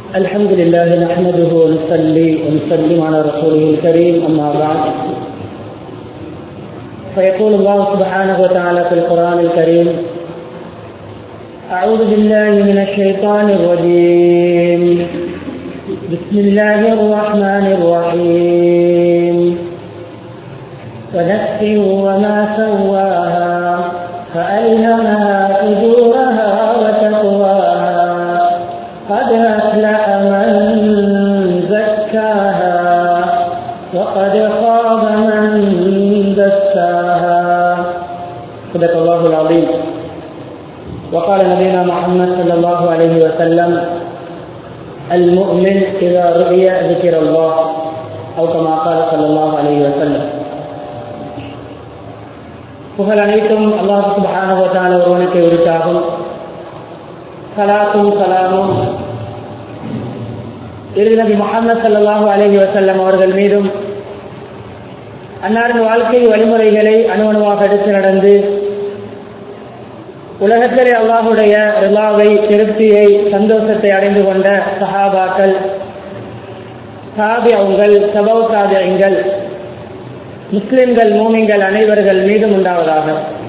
الحمد لله نحمده ونصلي ونسلم على رسوله الكريم أما بعد فيقول الله سبحانه وتعالى في القرآن الكريم أعوذ بالله من الشيطان الرجيم بسم الله الرحمن الرحيم ونفس وما سواها فألهمها فجورها وتقواها قد أفلح من زكاها وقد خاب من دساها صدق الله العظيم وقال نبينا محمد صلى الله عليه وسلم المؤمن إذا رؤي ذكر الله أو كما قال صلى الله عليه وسلم புகழ் அனைத்தும் அல்லாஹ் சுபஹானுவத்தான ஒருவனுக்கு உரித்தாகும் சலாத்தும் சலாமும் இறுதி முகமது சல்லாஹூ அலஹி வசல்லம் அவர்கள் மீதும் அன்னாரின் வாழ்க்கை வழிமுறைகளை அணுவணுவாக எடுத்து நடந்து உலகத்திலே அல்லாஹுடைய ரிலாவை திருப்தியை சந்தோஷத்தை அடைந்து கொண்ட சஹாபாக்கள் சாபியங்கள் சபவ் சாபியங்கள் முஸ்லிம்கள் மூமிங்கள் அனைவர்கள் மீதும் உண்டாவதாக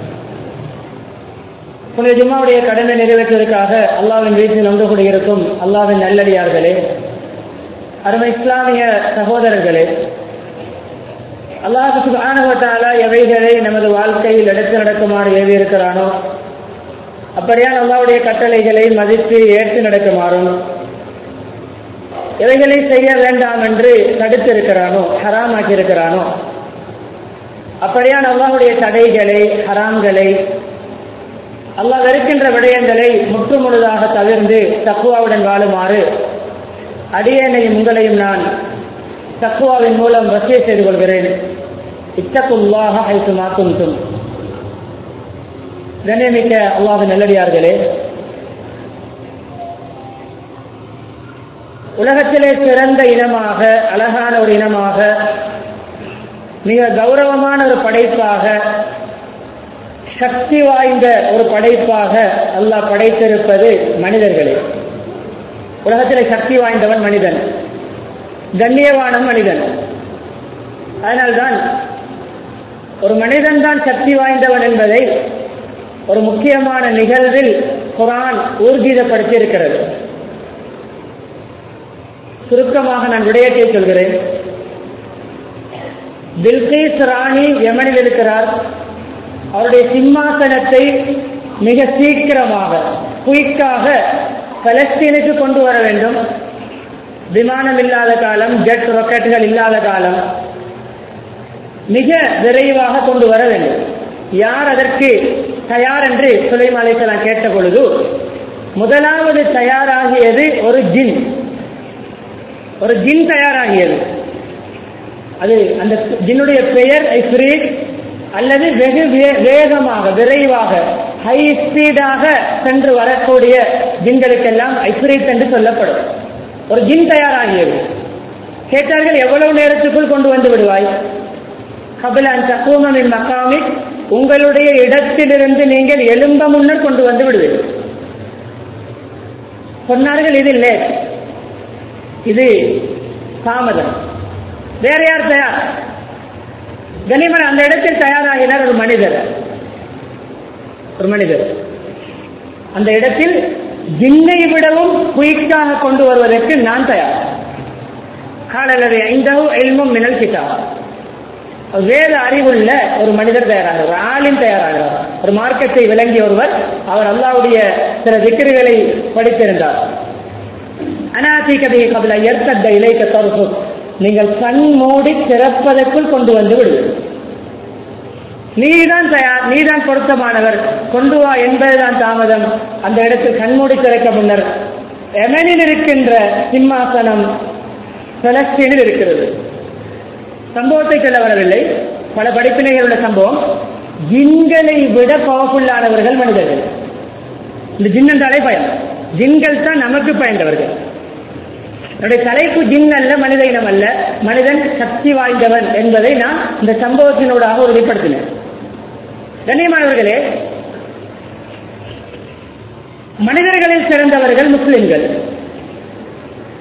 புனித ஜும்மாவுடைய கடமை நிறைவேற்றுவதற்காக அல்லாவின் வீட்டில் ஒன்று கூடியிருக்கும் அல்லாவின் நல்லடியார்களே அருமை இஸ்லாமிய சகோதரர்களே அல்லாஹுக்கு ஆணவத்தால எவைகளை நமது வாழ்க்கையில் எடுத்து நடக்குமாறு ஏவி இருக்கிறானோ அப்படியால் அல்லாவுடைய கட்டளைகளை மதித்து ஏற்று நடக்குமாறும் எவைகளை செய்ய வேண்டாம் என்று தடுத்திருக்கிறானோ ஹராமாக்கி இருக்கிறானோ அப்படியான் அல்லாஹுடைய தடைகளை ஹராம்களை அல்லாஹ் வெறுக்கின்ற விடயங்களை முற்று முழுதாக தவிர்ந்து தக்குவாவுடன் வாழுமாறு அடியேனையும் உங்களையும் நான் தக்குவாவின் மூலம் வசிய செய்து கொள்கிறேன் இத்தக்குள்ளாக ஐத்து மாக்கும் கண்ணியமிக்க அல்லாஹ் நல்லடியார்களே உலகத்திலே சிறந்த இனமாக அழகான ஒரு இனமாக மிக கௌரவமான ஒரு படைப்பாக சக்தி வாய்ந்த ஒரு படைப்பாக அல்லாஹ் படைத்திருப்பது மனிதர்களே உலகத்தில் சக்தி வாய்ந்தவன் மனிதன் கண்ணியவானன் மனிதன் அதனால்தான் ஒரு மனிதன் தான் சக்தி வாய்ந்தவன் என்பதை ஒரு முக்கியமான நிகழ்வில் குரான் ஊர்ஜிதப்படுத்தி இருக்கிறது சுருக்கமாக நான் விடயத்தை சொல்கிறேன் பில்கீஸ் ராணி யமனில் இருக்கிறார் அவருடைய சிம்மாசனத்தை மிக சீக்கிரமாக குயிக்காக பலஸ்தீனுக்கு கொண்டு வர வேண்டும் விமானம் இல்லாத காலம் ஜெட் ராக்கெட்டுகள் இல்லாத காலம் மிக விரைவாக கொண்டு வர வேண்டும் யார் அதற்கு தயார் என்று சுலைம் அலைசலாம் கேட்ட பொழுது முதலாவது தயாராகியது ஒரு ஜின் ஒரு ஜின் தயாராகியது அது அந்த ஜின்னுடைய பெயர் ஐஸ்ரீத் அல்லது வெகு வேகமாக விரைவாக ஹை ஸ்பீடாக சென்று வரக்கூடிய ஜின்களுக்கெல்லாம் ஐஸ்ரீத் என்று சொல்லப்படும் ஒரு ஜின் தயாராகியது கேட்டார்கள் எவ்வளவு நேரத்துக்குள் கொண்டு வந்து விடுவாய் கபிலான் தக்குவமின் மக்காமிக் உங்களுடைய இடத்திலிருந்து நீங்கள் எழும்ப முன்னர் கொண்டு வந்து விடுவீர்கள் சொன்னார்கள் இது லேட் இது தாமதம் வேற யார் தயார் கனிமன் அந்த இடத்தில் தயாராகினார் ஒரு மனிதர் ஒரு மனிதர் அந்த இடத்தில் ஜின்னை விடவும் குயிக்காக கொண்டு வருவதற்கு நான் தயார் காலலவை ஐந்தவும் எல்மும் மினல் கிட்டா வேத அறிவுள்ள ஒரு மனிதர் தயாராகிறார் ஒரு ஆளின் தயாராகிறார் ஒரு மார்க்கத்தை விளங்கிய ஒருவர் அவர் அல்லாவுடைய சில திக்கர்களை படித்திருந்தார் அனாதி கதையை கபில எர்த்தத்த இலைக்க தருசு நீங்கள் கண் மூடி திறப்பதற்குள் கொண்டு வந்து விடு நீதான் தயார் நீதான் பொருத்தமானவர் கொண்டு வா என்பதுதான் தாமதம் அந்த இடத்தில் கண்மூடி திறக்க முன்னர் எமனில் இருக்கின்ற சிம்மாசனம் பலஸ்தீனில் இருக்கிறது சம்பவத்தை சொல்ல வரவில்லை பல படிப்பினைகள் உள்ள சம்பவம் ஜின்களை விட பவர்ஃபுல்லானவர்கள் மனிதர்கள் இந்த ஜின் என்றாலே பயம் ஜின்கள் தான் நமக்கு பயந்தவர்கள் என்னுடைய தலைப்பு ஜின் அல்ல மனித இனம் அல்ல மனிதன் சக்தி வாய்ந்தவன் என்பதை நான் இந்த சம்பவத்தினூடாக உறுதிப்படுத்தினேன் கண்ணியமானவர்களே மனிதர்களில் சிறந்தவர்கள் முஸ்லிம்கள்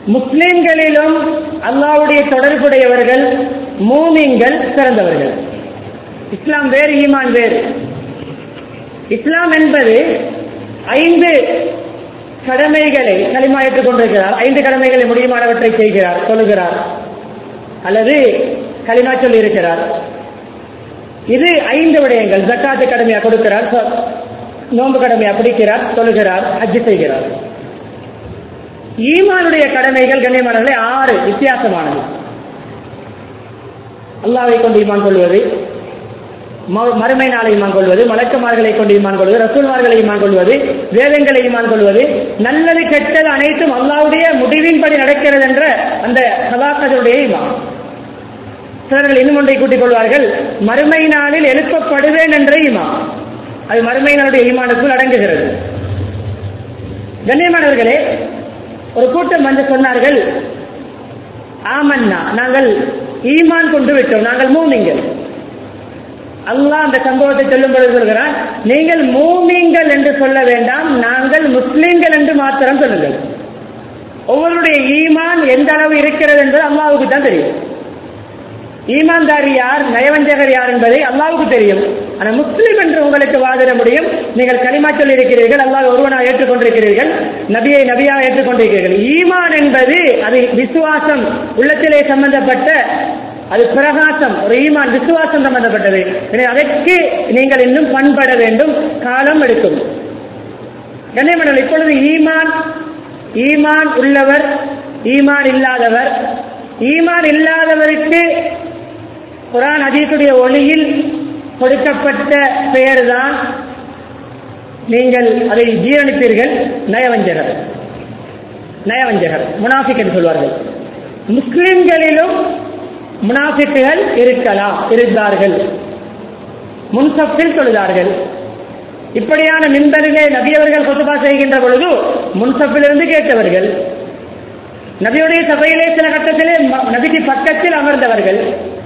முஸ்லிம்களிலும் அல்லாவுடைய தொடர்புடையவர்கள் மூமிங்கள் சிறந்தவர்கள் இஸ்லாம் வேறு ஈமான் வேறு இஸ்லாம் என்பது ஐந்து கடமைகளை களிமா ஏற்றுக் கொண்டிருக்கிறார் ஐந்து கடமைகளை முடியுமானவற்றை செய்கிறார் சொல்லுகிறார் அல்லது களிமா சொல்லி இருக்கிறார் இது ஐந்து விடயங்கள் ஜக்காத்து கடமையா கொடுக்கிறார் சொ- நோன்பு கடமையா பிடிக்கிறார் சொல்லுகிறார் ஹஜ்ஜு செய்கிறார் ஈமானுடைய கடமைகள் கண்ணியமானவர்களே ஆறு வித்தியாசமானது அல்லாவை கொண்டு ஈமான் கொள்வது ம- மறுமை நாளை ஈமான் கொள்வது மலக்குமார்களை கொண்டு ஈமான் கொள்வது ரசூல்மார்களை ஈமான் கொள்வது வேதங்களை ஈமான் கொள்வது நல்லது கெட்டது அனைத்தும் அல்லாவுடைய முடிவின்படி நடக்கிறது என்ற அந்த சதாக்கதனுடைய ஈமான் சிலர்கள் இன்னும் ஒன்றை கூட்டிக் கொள்வார்கள் மறுமை நாளில் எழுப்பப்படுவேன் என்ற ஈமான் அது மறுமை நாளுடைய ஈமானுக்குள் அடங்குகிறது கண்ணியமானவர்களே ஒரு கூட்டம் வந்து சொன்னார்கள் ஆமன்னா நாங்கள் ஈமான் கொண்டு விட்டோம் நாங்கள் மூமிங்கள் அல்லாஹ் அந்த சம்பவத்தை சொல்லும் பொழுது சொல்கிறான் நீங்கள் மூமிங்கள் என்று சொல்ல வேண்டாம் நாங்கள் முஸ்லிம்கள் என்று மாத்திரம் சொல்லுங்கள் ஒவ்வொருடைய ஈமான் எந்த அளவு இருக்கிறது என்பது அல்லாவுக்கு தான் தெரியும் ஈமான்தாரி யார் நயவஞ்சகர் யார் என்பதை அல்லாவுக்கு தெரியும் ஆனால் முஸ்லிம் என்று உங்களுக்கு வாதிட முடியும் நீங்கள் களிமா சொல்லி இருக்கிறீர்கள் அல்லாஹ் ஒருவனாக ஏற்றுக்கொண்டிருக்கிறீர்கள் நபியை நபியாக ஏற்றுக்கொண்டிருக்கிறீர்கள் ஈமான் என்பது அது விசுவாசம் உள்ளத்திலே சம்பந்தப்பட்ட அது பிரகாசம் ஒரு ஈமான் விசுவாசம் சம்பந்தப்பட்டது எனவே அதற்கு நீங்கள் இன்னும் பண்பட வேண்டும் காலம் எடுக்கும் கண்ணியமண்டல் இப்பொழுது ஈமான் ஈமான் உள்ளவர் ஈமான் இல்லாதவர் ஈமான் இல்லாதவருக்கு குரான் அதீசுடைய ஒளியில் கொடுக்கப்பட்ட பெயர்தான் நீங்கள் அதை ஜீரணிப்பீர்கள் நயவஞ்சகர் நயவஞ்சகர் முனாஃபிக் என்று சொல்வார்கள் முஸ்லிம்களிலும் முனாஃபிக்குகள் இருக்கலாம் இருந்தார்கள் முன்சப்பில் சொல்லுதார்கள் இப்படியான மின்பரிலே நபியவர்கள் கொத்துபா செய்கின்ற பொழுது முன்சப்பிலிருந்து கேட்டவர்கள் நபியுடைய சபையிலே சில கட்டத்திலே ம- நபிக்கு பக்கத்தில் அமர்ந்தவர்கள்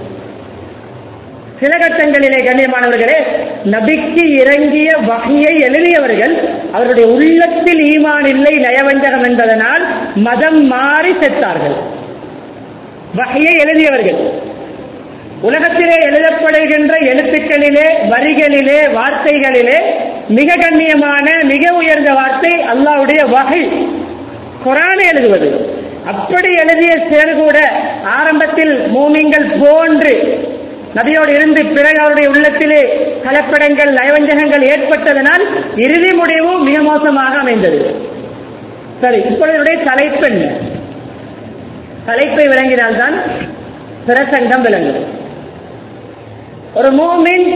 சில கட்டங்களிலே கண்ணியமானவர்களே நபிக்கு இறங்கிய வகையை எழுதியவர்கள் அவருடைய உள்ளத்தில் ஈமான் இல்லை நயவஞ்சகம் என்பதனால் மதம் மாறி செத்தார்கள் வகையை எழுதியவர்கள் உலகத்திலே எழுதப்படுகின்ற எழுத்துக்களிலே வரிகளிலே வார்த்தைகளிலே மிக கண்ணியமான மிக உயர்ந்த வார்த்தை அல்லாஹ்வுடைய வகை குரானை எழுதுவது அப்படி எழுதிய சிலர் கூட ஆரம்பத்தில் மூமிங்கள் போன்று நபியோடு இருந்து பிறகு அவருடைய உள்ளத்திலே கலப்படங்கள் நயவஞ்சகங்கள் ஏற்பட்டதனால் இறுதி முடிவு மிக மோசமாக அமைந்தது சரி இப்பொழுது தலைப்பு என்ன தலைப்பை விளங்கினால்தான் பிரசங்கம் விளங்கும் ஒரு மூமின்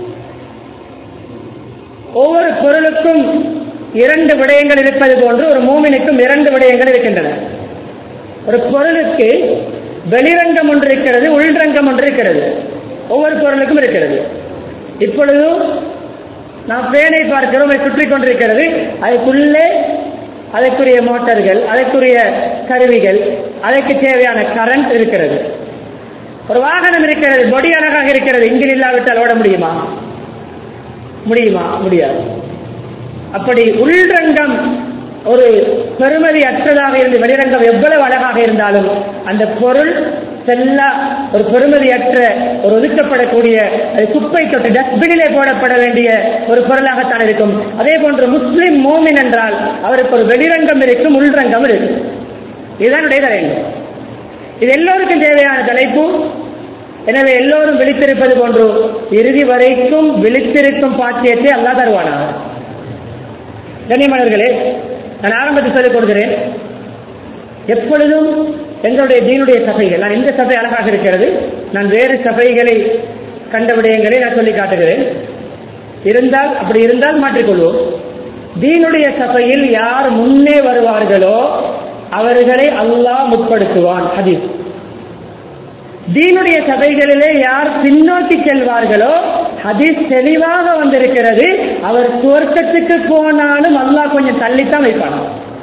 ஒவ்வொரு பொருளுக்கும் இரண்டு விடயங்கள் இருப்பது போன்று ஒரு மூமினுக்கும் இரண்டு விடயங்கள் இருக்கின்றன ஒரு பொருளுக்கு வெளிரங்கம் ஒன்று இருக்கிறது உள்ரங்கம் ஒன்று இருக்கிறது ஒவ்வொரு பொருளுக்கும் இருக்கிறது இப்பொழுது நாம் பேனை பார்க்கிறோம் அதை சுற்றி கொண்டிருக்கிறது அதுக்குள்ளே அதற்குரிய மோட்டார்கள் அதற்குரிய கருவிகள் அதற்கு தேவையான கரண்ட் இருக்கிறது ஒரு வாகனம் இருக்கிறது பொடி அழகாக இருக்கிறது இன்ஜின் இல்லாவிட்டால் ஓட முடியுமா முடியுமா முடியாது அப்படி உள்ரங்கம் ஒரு பெருமதி அற்றதாக இருந்து வெளிரங்கம் எவ்வளவு அழகாக இருந்தாலும் அந்த பொருள் செல்லா ஒரு பெருமதியற்ற ஒரு ஒதுக்கப்படக்கூடிய அது குப்பை தொட்டு டஸ்ட்பினிலே போடப்பட வேண்டிய ஒரு பொருளாகத்தான் இருக்கும் அதே போன்று முஸ்லிம் மோமின் என்றால் அவருக்கு ஒரு வெளிரங்கம் இருக்கும் உள்ரங்கம் இருக்கும் இதுதான் இடைதரேன் இது எல்லோருக்கும் தேவையான தலைப்பு எனவே எல்லோரும் விழித்திருப்பது போன்று இறுதி வரைக்கும் விழித்திருக்கும் பாக்கியத்தை அல்லா தருவானாக கண்ணியமானவர்களே நான் ஆரம்பத்தில் சொல்லிக் கொடுக்கிறேன் எப்பொழுதும் எங்களுடைய தீனுடைய சபைகள் நான் இந்த சபை அழகாக இருக்கிறது நான் வேறு சபைகளை கண்ட விடயங்களை நான் சொல்லி காட்டுகிறேன் இருந்தால் அப்படி இருந்தால் மாற்றிக்கொள்வோம் தீனுடைய சபையில் யார் முன்னே வருவார்களோ அவர்களை அல்லாஹ் முற்படுத்துவான் ஹதீஸ் தீனுடைய சபைகளிலே யார் பின்னோக்கி செல்வார்களோ ஹதீஸ் தெளிவாக வந்திருக்கிறது அவர் சுவர்க்கத்துக்கு போனாலும் அல்லாஹ் கொஞ்சம் தள்ளித்தான் வைப்பான்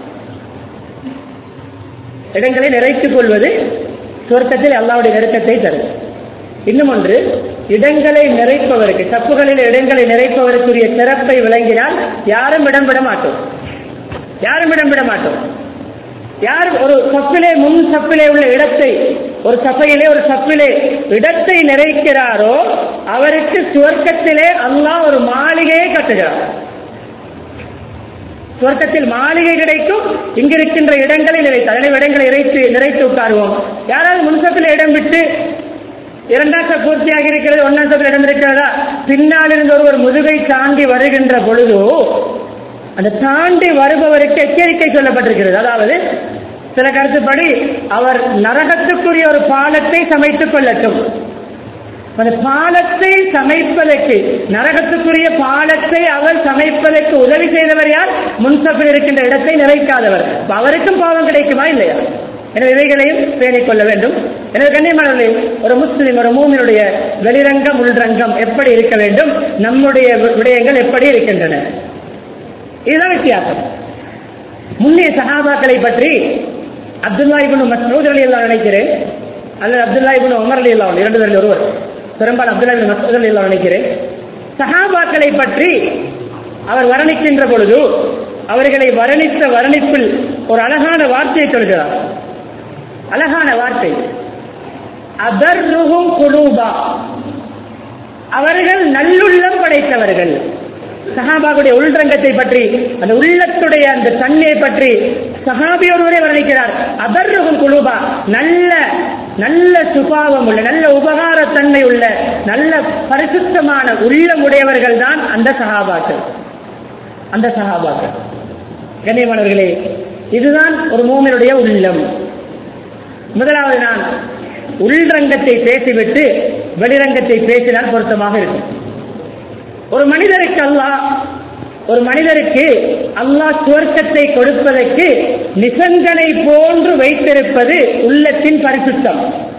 இடங்களை நிறைத்துக் கொள்வது சுவர்க்கத்தில் அல்லாவுடைய நெருக்கத்தை தரும் இன்னும் ஒன்று இடங்களை நிறைப்பவருக்கு தப்புகளில் இடங்களை நிறைப்பவருக்குரிய சிறப்பை விளங்கினால் யாரும் இடம் விட மாட்டோம் யாரும் இடம் விட மாட்டோம் யார் ஒரு சப்பிலே முன் சப்பிலே உள்ள இடத்தை ஒரு சபையிலே ஒரு சப்பிலே இடத்தை நிறைக்கிறாரோ அவருக்கு சுவர்க்கத்திலே அல்லாஹ் ஒரு மாளிகையை கட்டுகிறார் சுவர்க்கத்தில் மாளிகை கிடைக்கும் இங்கிருக்கின்ற இடங்களை நிறைத்து அதனை இடங்களை இறைத்து நிறைத்து உட்காருவோம் யாராவது முன்சப்பில் இடம் விட்டு இரண்டாம் சப் பூர்த்தியாக இருக்கிறது ஒன்னாம் சப்பில் இடம் இருக்கிறதா பின்னால் இருந்து ஒருவர் முதுகை தாண்டி வருகின்ற பொழுது அந்த தாண்டி வருபவருக்கு எச்சரிக்கை சொல்லப்பட்டிருக்கிறது அதாவது சில கருத்துப்படி அவர் நரகத்துக்குரிய ஒரு பாலத்தை சமைத்துக் கொள்ளட்டும் அந்த பாலத்தை சமைப்பதற்கு நரகத்துக்குரிய பாலத்தை அவர் சமைப்பதற்கு உதவி செய்தவர் யார் முன்சப்பில் இருக்கின்ற இடத்தை நிறைக்காதவர் அப்ப அவருக்கும் பாவம் கிடைக்குமா இல்லையா எனவே இவைகளையும் பேணிக் கொள்ள வேண்டும் எனவே கண்ணியமானவர்களே ஒரு முஸ்லிம் ஒரு மூமினுடைய வெளிரங்கம் உள்ரங்கம் எப்படி இருக்க வேண்டும் நம்முடைய வி- விடயங்கள் எப்படி இருக்கின்றன இதுதான் வித்தியாசம் முன்னைய சஹாபாக்களை பற்றி அப்துல்லா இப்னு மஸ்ஊத் ரலியல்லாஹு நினைக்கிறேன் அல்லது அப்துல்லா இப்னு உமர் ரலியல்லாஹு இரண்டு பேரில் ஒருவர் பெரும்பாலும் அப்துல்லா இப்னு மஸ்ஊத் ரலியல்லாஹு நினைக்கிறேன் சஹாபாக்களை பற்றி அவர் வர்ணிக்கின்ற பொழுது அவர்களை வர்ணித்த வர்ணிப்பில் ஒரு அழகான வார்த்தையை சொல்கிறார் அழகான வார்த்தை அதர்ருஹும் குலூபா அவர்கள் நல்லுள்ளம் படைத்தவர்கள் சஹாபாவுடைய உள்ரங்கத்தை பற்றி அந்த உள்ளத்துடைய அந்த தன்மையை பற்றி சஹாபி ஒருவரே வர்ணிக்கிறார் அதர்ருகும் குழுபா நல்ல நல்ல சுபாவம் உள்ள நல்ல உபகாரத்தன்மை உள்ள நல்ல பரிசுத்தமான உள்ளம் உடையவர்கள் தான் அந்த சஹாபாக்கள் அந்த சஹாபாக்கள் கண்ணியமானவர்களே இதுதான் ஒரு மூமினுடைய உள்ளம் முதலாவது நான் உள்ரங்கத்தை பேசிவிட்டு வெளிரங்கத்தை பேசினால் பொருத்தமாக இருக்கும் ஒரு மனிதருக்கு அல்லாஹ் ஒரு மனிதருக்கு அல்லாஹ் சுவர்க்கத்தை கொடுப்பதற்கு நிசங்கனை போன்று வைத்திருப்பது உள்ளத்தின் பரிசுத்தம்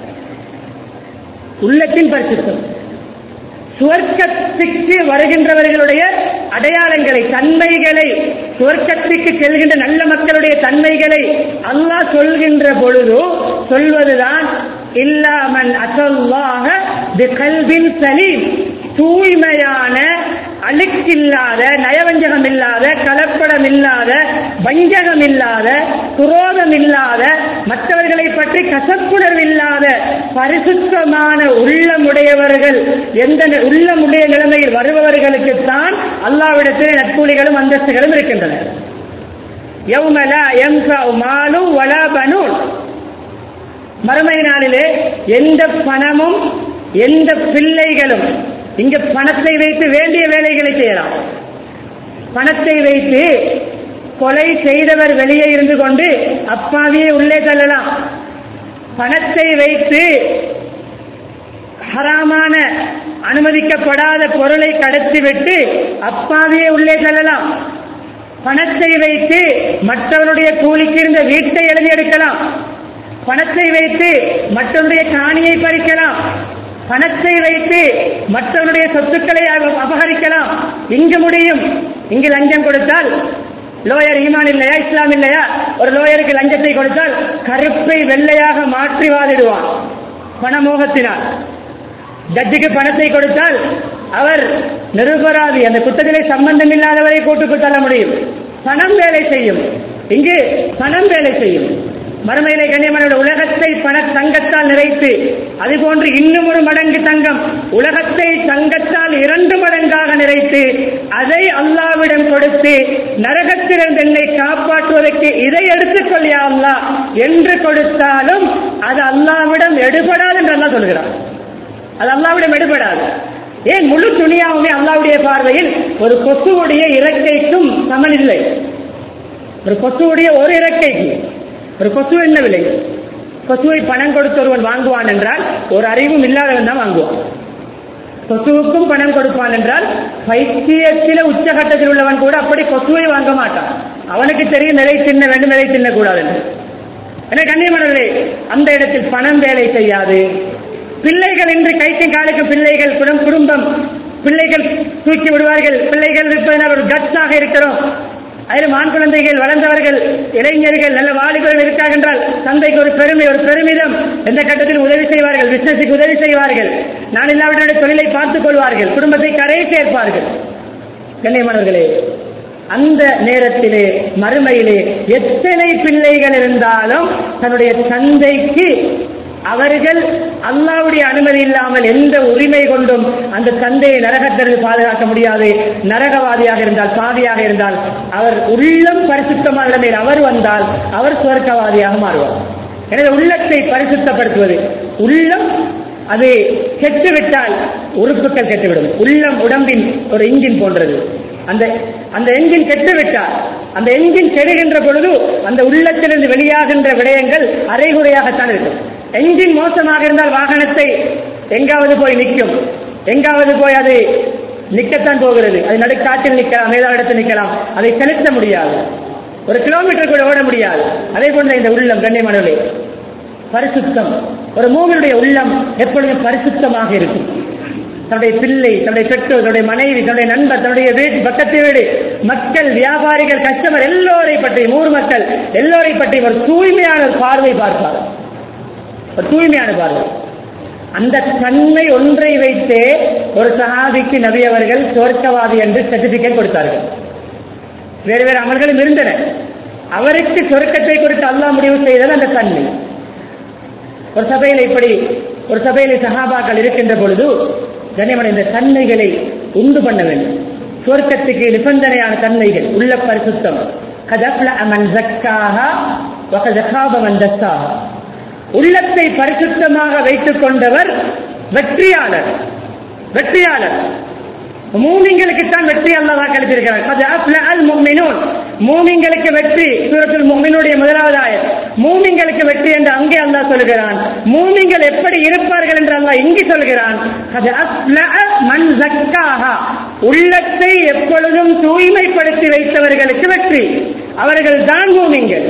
உள்ளத்தின் பரிசுத்தம் சுவர்க்கத்துக்கு வருகின்றவர்களுடைய அடையாளங்களை தன்மைகளை சுவர்க்கத்துக்கு செல்கின்ற நல்ல மக்களுடைய தன்மைகளை அல்லாஹ் சொல்கின்ற பொழுது சொல்வதுதான் இல்லாமன் அசல்லாக கல்வின் சலீம் தூய்மையான அழுக்கில்லாத நயவஞ்சகம் இல்லாத கலப்படம் இல்லாத வஞ்சகம் இல்லாத குரோதம் இல்லாத மற்றவர்களை பற்றி கசப்புணர்வு இல்லாத பரிசுத்தமான உள்ளமுடையவர்கள் எந்த நி- உள்ளமுடைய நிலைமையில் வருபவர்களுக்கு தான் அல்லாவிடத்தில் நட்புலிகளும் அந்தஸ்துகளும் இருக்கின்றன யௌமல யன்ஃபஉ மாலும் வலா பனூன் மறுமை நாளிலே எந்த பணமும் எந்த பிள்ளைகளும் இங்க பணத்தை வைத்து வேண்டிய வேலைகளை செய்யலாம் பணத்தை வைத்து கொலை செய்தவர் வெளியே இருந்து கொண்டு அப்பாவியை உள்ளே தள்ளலாம் பணத்தை வைத்து ஹராமான அனுமதிக்கப்படாத பொருளை கடத்திவிட்டு அப்பாவியை உள்ளே தள்ளலாம் பணத்தை வைத்து மற்றவருடைய கூலிக்கு இருந்த வீட்டை எழுதி எடுக்கலாம் பணத்தை வைத்து மற்றவருடைய காணியை பறிக்கலாம் பணத்தை வைத்து மற்றவருடைய சொத்துக்களை அப- அபகரிக்கலாம் இங்கு முடியும் இங்கு லஞ்சம் கொடுத்தால் லோயர் ஈமான் இல்லையா இஸ்லாம் இல்லையா ஒரு லோயருக்கு லஞ்சத்தை கொடுத்தால் கருப்பை வெள்ளையாக மாற்றி வாதிடுவான் பணமோகத்தினால் ஜட்ஜுக்கு பணத்தை கொடுத்தால் அவர் நிருபராதி அந்த குற்றத்திலே சம்பந்தம் இல்லாதவரை கூட்டுக்கு தள்ள முடியும் பணம் வேலை செய்யும் இங்கு பணம் வேலை செய்யும் மறுமையிலே கண்ணியமான உலகத்தை பண தங்கத்தால் நிறைத்து அதுபோன்று இன்னும் ஒரு மடங்கு தங்கம் உலகத்தை தங்கத்தால் இரண்டு மடங்காக நிறைத்து அதை அல்லாவிடம் கொடுத்து நரகத்திலிருந்து என்னை காப்பாற்றுவதற்கு இதை எடுத்துக்கொள் யா அல்லாஹ் என்று கொடுத்தாலும் அது அல்லாவிடம் எடுபடாது என்று அல்லாஹ் சொல்கிறார் அது அல்லாவிடம் எடுபடாது ஏன் முழு துணியாவுமே அல்லாவுடைய பார்வையில் ஒரு கொசுவுடைய இறக்கைக்கும் சமன் இல்லை ஒரு கொசுவுடைய ஒரு இறக்கைக்கு ஒரு கொசு என்ன விலை கொசுவை பணம் கொடுத்து ஒருவன் வாங்குவான் என்றால் ஒரு அறிவும் இல்லாதவன் தான் வாங்குவான் கொசுவுக்கும் பணம் கொடுப்பான் என்றால் பைத்தியத்தில உச்சகட்டத்தில் உள்ளவன் கூட அப்படி கொசுவை வாங்க மாட்டான் அவனுக்கு தெரியும் நிலை தின்ன வேண்டும் நிலை தின்னக்கூடாது என்று எனவே கண்ணியமானவர்களே அந்த இடத்தில் பணம் வேலை செய்யாது பிள்ளைகள் இன்று கைக்கும் காலுக்கு பிள்ளைகள் குடும் குடும்பம் பிள்ளைகள் தூக்கி விடுவார்கள் பிள்ளைகள் இருப்பதனால் ஒரு கட்ஸாக இருக்கிறோம் அதிலும் ஆண் குழந்தைகள் வளர்ந்தவர்கள் இளைஞர்கள் நல்ல வாலிபர்கள் இருக்காங்க என்றால் தந்தைக்கு ஒரு பெருமை ஒரு பெருமிதம் எந்த கட்டத்தில் உதவி செய்வார்கள் பிசினஸுக்கு உதவி செய்வார்கள் நான் இல்லாவிட்டால் தொழிலை பார்த்துக் கொள்வார்கள் குடும்பத்தை கரையை சேர்ப்பார்கள் கண்ணியமானவர்களே அந்த நேரத்திலே மறுமையிலே எத்தனை பிள்ளைகள் இருந்தாலும் தன்னுடைய தந்தைக்கு அவர்கள் அல்லாவுடைய அனுமதி இல்லாமல் எந்த உரிமை கொண்டும் அந்த தந்தையை நரகத்திலிருந்து பாதுகாக்க முடியாது நரகவாதியாக இருந்தால் பாவியாக இருந்தால் அவர் உள்ளம் பரிசுத்தமான நிலைமையில் அவர் வந்தால் அவர் சுவர்க்கவாதியாக மாறுவார் எனவே உள்ளத்தை பரிசுத்தப்படுத்துவது உள்ளம் அது கெட்டுவிட்டால் உறுப்புகள் கெட்டுவிடும் உள்ளம் உடம்பின் ஒரு இன்ஜின் போன்றது அந்த அந்த என்ஜின் கெட்டுவிட்டால் அந்த என்ஜின் கெடுகின்ற பொழுது அந்த உள்ளத்திலிருந்து வெளியாகின்ற விடயங்கள் அரைகுறையாகத்தான் இருக்கும் என்ஜின் மோசமாக இருந்தால் வாகனத்தை எங்காவது போய் நிற்கும் எங்காவது போய் அது நிற்கத்தான் போகிறது அது நடுக்காட்டில் நிற்கலாம் ஏதாவது இடத்தில் நிற்கலாம் அதை செலுத்த முடியாது ஒரு கிலோமீட்டர் கூட ஓட முடியாது அதே போன்ற இந்த உள்ளம் கண்ணியமானவர்களே பரிசுத்தம் ஒரு மூவனுடைய உள்ளம் எப்பொழுதும் பரிசுத்தமாக இருக்கும் தன்னுடைய பிள்ளை தன்னுடைய பெற்றோர் தன்னுடைய மனைவி தன்னுடைய நண்பர் தன்னுடைய வீட்டு பக்கத்து வீடு மக்கள் வியாபாரிகள் கஸ்டமர் எல்லோரை பற்றி ஊர் மக்கள் எல்லோரை பற்றி ஒரு தூய்மையான ஒரு பார்வை பார்ப்பார் ஒரு தூய்மையான பார்வை அந்த தன்மை ஒன்றை வைத்தே ஒரு சஹாபிக்கு நபி அவர்கள் சொர்க்கவாதி என்று சர்டிபிகேட் கொடுத்தார்கள் வேறு வேறு அமல்களும் இருந்தன அவருக்கு சொர்க்கத்தை கொடுத்து அல்லாஹ் முடிவு செய்தது அந்த தன்மை ஒரு சபையில் இப்படி ஒரு சபையில் சஹாபாக்கள் இருக்கின்ற பொழுது கண்ணியமான இந்த தன்மைகளை உண்டு பண்ண வேண்டும் சுவர்க்கத்துக்கு நிபந்தனையான தன்மைகள் உள்ள பரிசுத்தம் கதப்ல அமன் ஜக்காஹா வகதகாப மன் தஸ்ஸாஹா உள்ளத்தை பரிசுத்தமாக வைத்துக் கொண்டவர் வெற்றியாளர் வெற்றியாளர் மூமிங்களுக்கு தான் வெற்றி அல்லவா கிடைத்திருக்கிறார் மூமிங்களுக்கு வெற்றி சூரத்தில் மூமினுடைய முதலாவது ஆயர் மூமிங்களுக்கு வெற்றி என்று அங்கே அல்லாஹ் சொல்கிறான் மூமிங்கள் எப்படி இருப்பார்கள் என்று அல்லாஹ் இங்கு சொல்கிறான் மண் ஜக்காஹா உள்ளத்தை எப்பொழுதும் தூய்மைப்படுத்தி வைத்தவர்களுக்கு வெற்றி அவர்கள் தான் மூமிங்கள்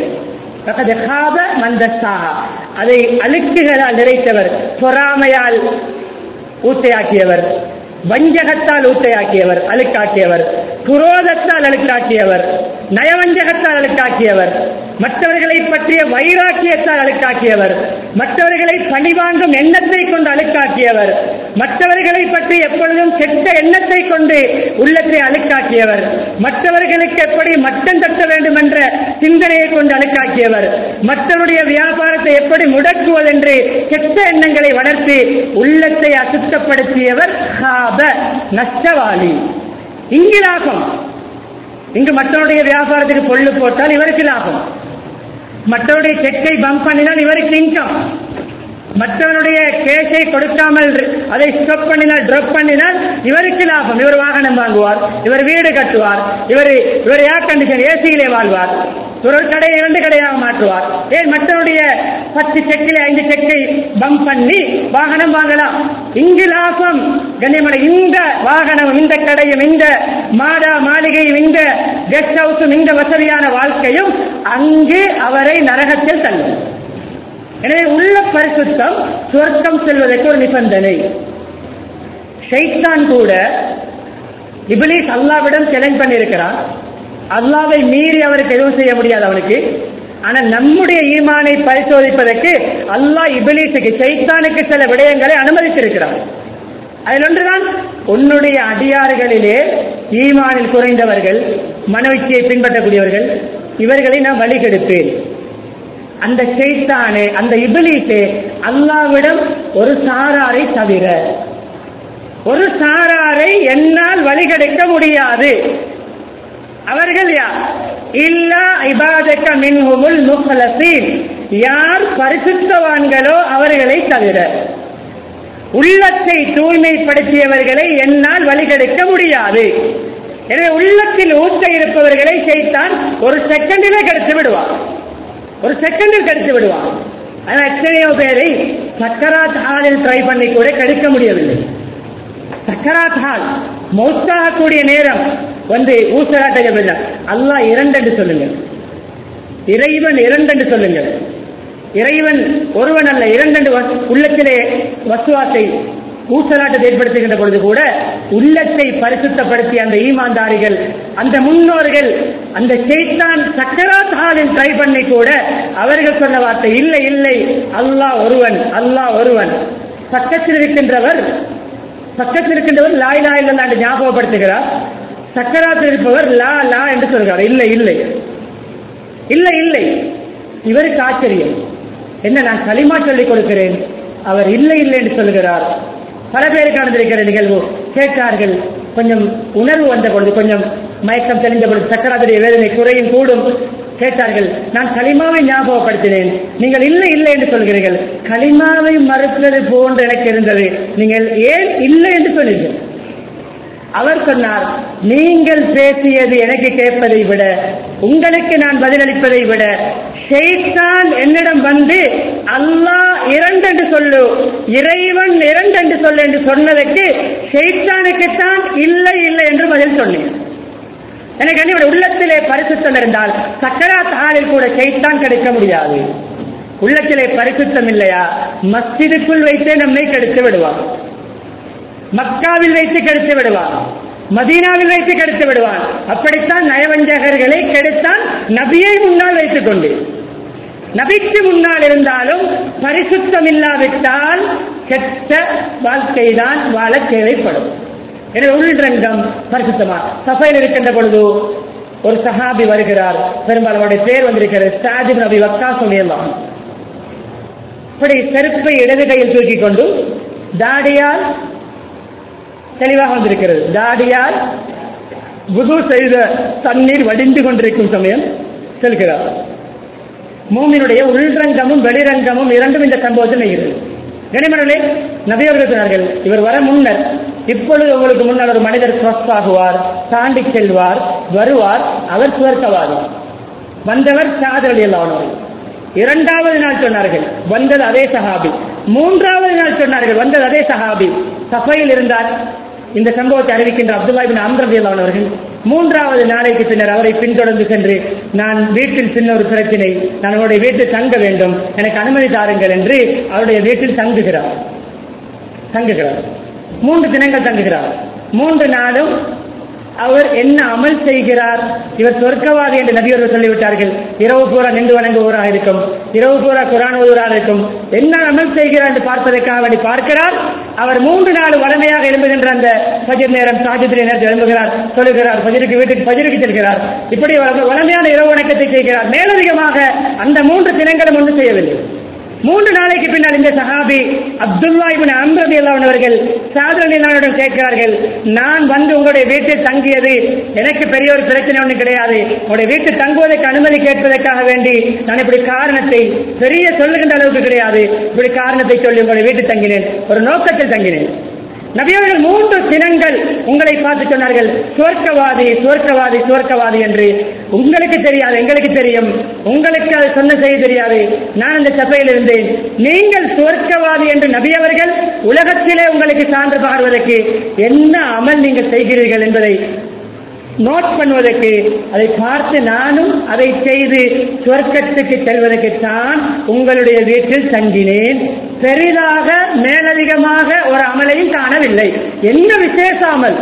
அதை அழுக்குகளால் நிறைத்தவர் பொறாமையால் ஊத்தையாக்கியவர் வஞ்சகத்தால் ஊட்டையாக்கியவர் அழுக்காக்கியவர் குரோதத்தால் அழுக்காக்கியவர் நயவஞ்சகத்தால் அழுக்காக்கியவர் மற்றவர்களை பற்றிய வைராக்கியத்தால் அழுக்காக்கியவர் மற்றவர்களை பணிவாங்கும் எண்ணத்தை கொண்டு அழுக்காக்கியவர் மற்றவர்களை பற்றி எப்பொழுதும் கெட்ட எண்ணத்தை கொண்டு உள்ளத்தை அழுக்காக்கியவர் மற்றவர்களுக்கு எப்படி மட்டம் தட்ட வேண்டும் என்ற சிந்தனையை கொண்டு அழுக்காக்கியவர் மற்றவருடைய வியாபாரத்தை எப்படி முடக்குவது என்று கெட்ட எண்ணங்களை வளர்த்து உள்ளத்தை அசுத்தப்படுத்தியவர் நஷ்டவாளி இங்கு லாபம் இங்கு மற்றவருடைய வியாபாரத்துக்கு பொருள் போட்டால் இவருக்கு லாபம் மற்றவருடைய செக்கை பம்ப் பண்ணினால் இவருக்கு இன்கம் மற்றவருடைய கேஸை கொடுக்காமல் அதை ஸ்டாப் பண்ணினால் ட்ராப் பண்ணினால் இவருக்கு லாபம் இவர் வாகனம் வாங்குவார் இவர் வீடு கட்டுவார் இவர் இவர் ஏர் கண்டிஷன் ஏசியிலே வாழ்வார் ஒரு கடையை இரண்டு கடையாக மாற்றுவார் ஏன் மற்றவருடைய பத்து செக்கில் ஐந்து செக்கை பம்ப் பண்ணி வாகனம் வாங்கலாம் இங்கு லாபம் கண்ணியமான இந்த வாகனம் இந்த கடையும் இந்த மாடா மாளிகையும் இந்த கெஸ்ட் ஹவுஸும் இந்த வசதியான வாழ்க்கையும் அங்கு அவரை நரகத்தில் தள்ளும் எனவே உள்ள பரிசுத்தம் சுவர்க்கம் செல்வதற்கு ஒரு நிபந்தனை ஷைத்தான் கூட இபிலிஸ் அல்லாவிடம் சேலஞ்ச் பண்ணியிருக்கிறான் அல்லாவை மீறி அவருக்கு எதுவும் செய்ய முடியாது அவனுக்கு ஆனா நம்முடைய ஈமானை பரிசோதிப்பதற்கு அல்லாஹ் இபிலிஸுக்கு சைத்தானுக்கு சில விடயங்களை அனுமதித்திருக்கிறான் அதில் ஒன்றுதான் உன்னுடைய அடியாறுகளிலே ஈமானில் குறைந்தவர்கள் மனவச்சியை பின்பற்றக்கூடியவர்கள் இவர்களை நான் வழிகெடுப்பேன் அந்த செய்தானே அந்த இபிலிசே அல்லாவிடம் ஒரு சாராரை தவிர ஒரு சாராரை என்னால் வழிகெடுக்க முடியாது அவர்கள் யார் இல்லா இபாதக்க மின்ஹுமுல் முஹலசீன் யார் பரிசுத்தவான்களோ அவர்களை தவிர உள்ளத்தை தூய்மைப்படுத்தியவர்களை என்னால் வழிகெடுக்க முடியாது எனவே உள்ளத்தில் ஊட்ட இருப்பவர்களை செய்தான் ஒரு செகண்டிலே கெடுத்து விடுவார் ஒரு செகண்டில் கடித்து விடுவான் ஆனால் எத்தனையோ பேரை சக்கராத் ஹாலில் ட்ரை பண்ணி கூட கடிக்க முடியவில்லை சக்கராத் ஹால் மௌத்தாகக்கூடிய நேரம் வந்து ஊசலாட்ட அல்லாஹ் இரண்டு சொல்லுங்கள் இறைவன் இரண்டு சொல்லுங்கள் இறைவன் ஒருவன் அல்ல இரண்டு உள்ளத்திலே வசுவாசை ஊசலாட்டத்தை ஏற்படுத்துகின்ற பொழுது கூட உள்ளத்தை பரிசுத்தப்படுத்திய அந்த ஈமான்தாரிகள் அந்த முன்னோர்கள் அந்த செய்தான் சக்கராத் ஹாலில் ட்ரை பண்ணி கூட அவர்கள் சொன்ன வார்த்தை இல்லை இல்லை அல்லாஹ் ஒருவன் அல்லாஹ் ஒருவன் பக்கத்தில் இருக்கின்றவர் பக்கத்தில் இருக்கின்றவர் லாய் லாய் என்று ஞாபகப்படுத்துகிறார் சக்கராத்தில் இருப்பவர் லா லா என்று சொல்கிறார் இல்லை இல்லை இல்லை இல்லை இவருக்கு ஆச்சரியம் என்ன நான் களிமா சொல்லிக் கொடுக்கிறேன் அவர் இல்லை இல்லை என்று சொல்கிறார் பல பேருக்கு நடந்திருக்கிற நிகழ்வு கேட்டார்கள் கொஞ்சம் உணர்வு வந்த பொழுது கொஞ்சம் மயக்கம் தெளிந்த பொழுது சக்கராத்துடைய வேதனை குறையும் கூடும் கேட்டார்கள் நான் களிமாவை ஞாபகப்படுத்தினேன் நீங்கள் இல்லை இல்லை என்று சொல்கிறீர்கள் களிமாவை மறுப்பது போன்று எனக்கு இருந்தது நீங்கள் ஏன் இல்லை என்று சொன்னீர்கள் அவர் சொன்னார் நீங்கள் பேசியது எனக்கு கேட்பதை விட உங்களுக்கு நான் பதிலளிப்பதை விட ஷெய்தான் என்னிடம் வந்து அல்லாஹ் இரண்டு என்று சொல்லு இறைவன் இரண்டு என்று சொல்லு என்று சொன்னதற்கு ஷெய்தானுக்குத்தான் இல்லை இல்லை என்று பதில் சொன்னேன் எனக்கு என்னுடைய உள்ளத்திலே பரிசுத்தம் இருந்தால் சக்கராத் ஆளில் கூட ஷெய்தான் கிடைக்க முடியாது உள்ளத்திலே பரிசுத்தம் இல்லையா மஸ்ஜிதுக்குள் வைத்தே நம்மை கெடுத்து விடுவான் மக்காவில் வைத்து கெடுத்து விடுவான் மதீனாவில் வைத்து கெடுத்து விடுவான் அப்படித்தான் நயவஞ்சகர்களை கெடுத்தான் நபியை முன்னால் வைத்துக் கொண்டு நபிக்கு முன்னால் இருந்தாலும் பரிசுத்தம் இல்லாவிட்டால் கெட்ட வாழ்க்கை தான் வாழ தேவைப்படும் எனவே உள்ரங்கம் பரிசுத்தமா சபையில் இருக்கின்ற பொழுது ஒரு சஹாபி வருகிறார் பெரும்பாலும் அவருடைய பேர் வந்திருக்கிறது சாஜிப் நபி வக்கா சொல்லிடலாம் இப்படி செருப்பை இடது கையில் தூக்கிக் கொண்டு தாடியால் தெளிவாக வந்திருக்கிறது தாடியால் புது செய்த தண்ணீர் வடிந்து கொண்டிருக்கும் சமயம் செல்கிறார் மூமினுடைய உள்ரங்கமும் வெளிரங்கமும் இரண்டும் இந்த சம்பவத்தில் நிகழ்கிறது கனிமணலே நபியவர்கள் சொன்னார்கள் இவர் வர முன்னர் இப்பொழுது உங்களுக்கு முன்னால் ஒரு மனிதர் கிராஸ் ஆகுவார் தாண்டி செல்வார் வருவார் அவர் சுவர்க்கவாதி வந்தவர் சாதல் எல்லாவனவர் இரண்டாவது நாள் சொன்னார்கள் வந்தது அதே சஹாபி மூன்றாவது நாள் சொன்னார்கள் வந்தது அதே சஹாபி சஃபையில் இருந்தார் இந்த சம்பவத்தை அறிவிக்கின்ற அப்துல்லா பின் அம்ரதி அவர்கள் மூன்றாவது நாளைக்கு பின்னர் அவரை பின்தொடர்ந்து சென்று நான் வீட்டில் சின்ன ஒரு பிரச்சனை நான் அவருடைய வீட்டில் தங்க வேண்டும் எனக்கு அனுமதி தாருங்கள் என்று அவருடைய வீட்டில் தங்குகிறார் தங்குகிறார் மூன்று தினங்கள் தங்குகிறார் மூன்று நாளும் அவர் என்ன அமல் செய்கிறார் இவர் சொர்க்கவாதி என்று நபியர்கள் சொல்லிவிட்டார்கள் இரவு பூரா நின்று வணங்குவராக இருக்கும் இரவு பூரா குரான் ஓதுவராக இருக்கும் என்ன அமல் செய்கிறார் என்று பார்ப்பதற்காக வேண்டி பார்க்கிறார் அவர் மூன்று நாள் வளமையாக எழும்புகின்ற அந்த பஜிர் நேரம் சாஜித்திரை நேரத்தில் எழும்புகிறார் சொல்லுகிறார் பஜிருக்கு வீட்டுக்கு பஜிருக்கு செல்கிறார் இப்படி வள- வளமையான இரவு வணக்கத்தை செய்கிறார் மேலதிகமாக அந்த மூன்று தினங்களும் ஒன்றும் செய்யவில்லை மூன்று நாளைக்கு பின்னால் இந்த சஹாபி அப்துல்லா இபின் அம்ரதி அவர்கள் சாதனையாளரிடம் கேட்கிறார்கள் நான் வந்து உங்களுடைய வீட்டில் தங்கியது எனக்கு பெரிய ஒரு பிரச்சனை ஒன்றும் கிடையாது உங்களுடைய வீட்டில் தங்குவதற்கு அனுமதி கேட்பதற்காக வேண்டி நான் இப்படி காரணத்தை பெரிய சொல்லுகின்ற அளவுக்கு கிடையாது இப்படி காரணத்தை சொல்லி உங்களுடைய வீட்டில் தங்கினேன் ஒரு நோக்கத்தில் தங்கினேன் நபியவர்கள் மூன்று தினங்கள் உங்களை பார்த்து சொன்னார்கள் சுவர்க்கவாதி சுவர்க்கவாதி சுவர்க்கவாதி என்று உங்களுக்கு தெரியாது எங்களுக்கு தெரியும் உங்களுக்கு அது சொன்ன செய்தி தெரியாது நான் அந்த சபையில் இருந்தேன் நீங்கள் சுவர்க்கவாதி என்று நபியவர்கள் உலகத்திலே உங்களுக்கு சான்று பகர்வதற்கு என்ன அமல் நீங்கள் செய்கிறீர்கள் என்பதை நோட் பண்ணுவதற்கு அதை பார்த்து நானும் அதை செய்து சொர்க்கத்துக்கு செல்வதற்கு தான் உங்களுடைய வீட்டில் தங்கினேன் பெரிதாக மேலதிகமாக ஒரு அமலையும் காணவில்லை என்ன விசேஷ அமல்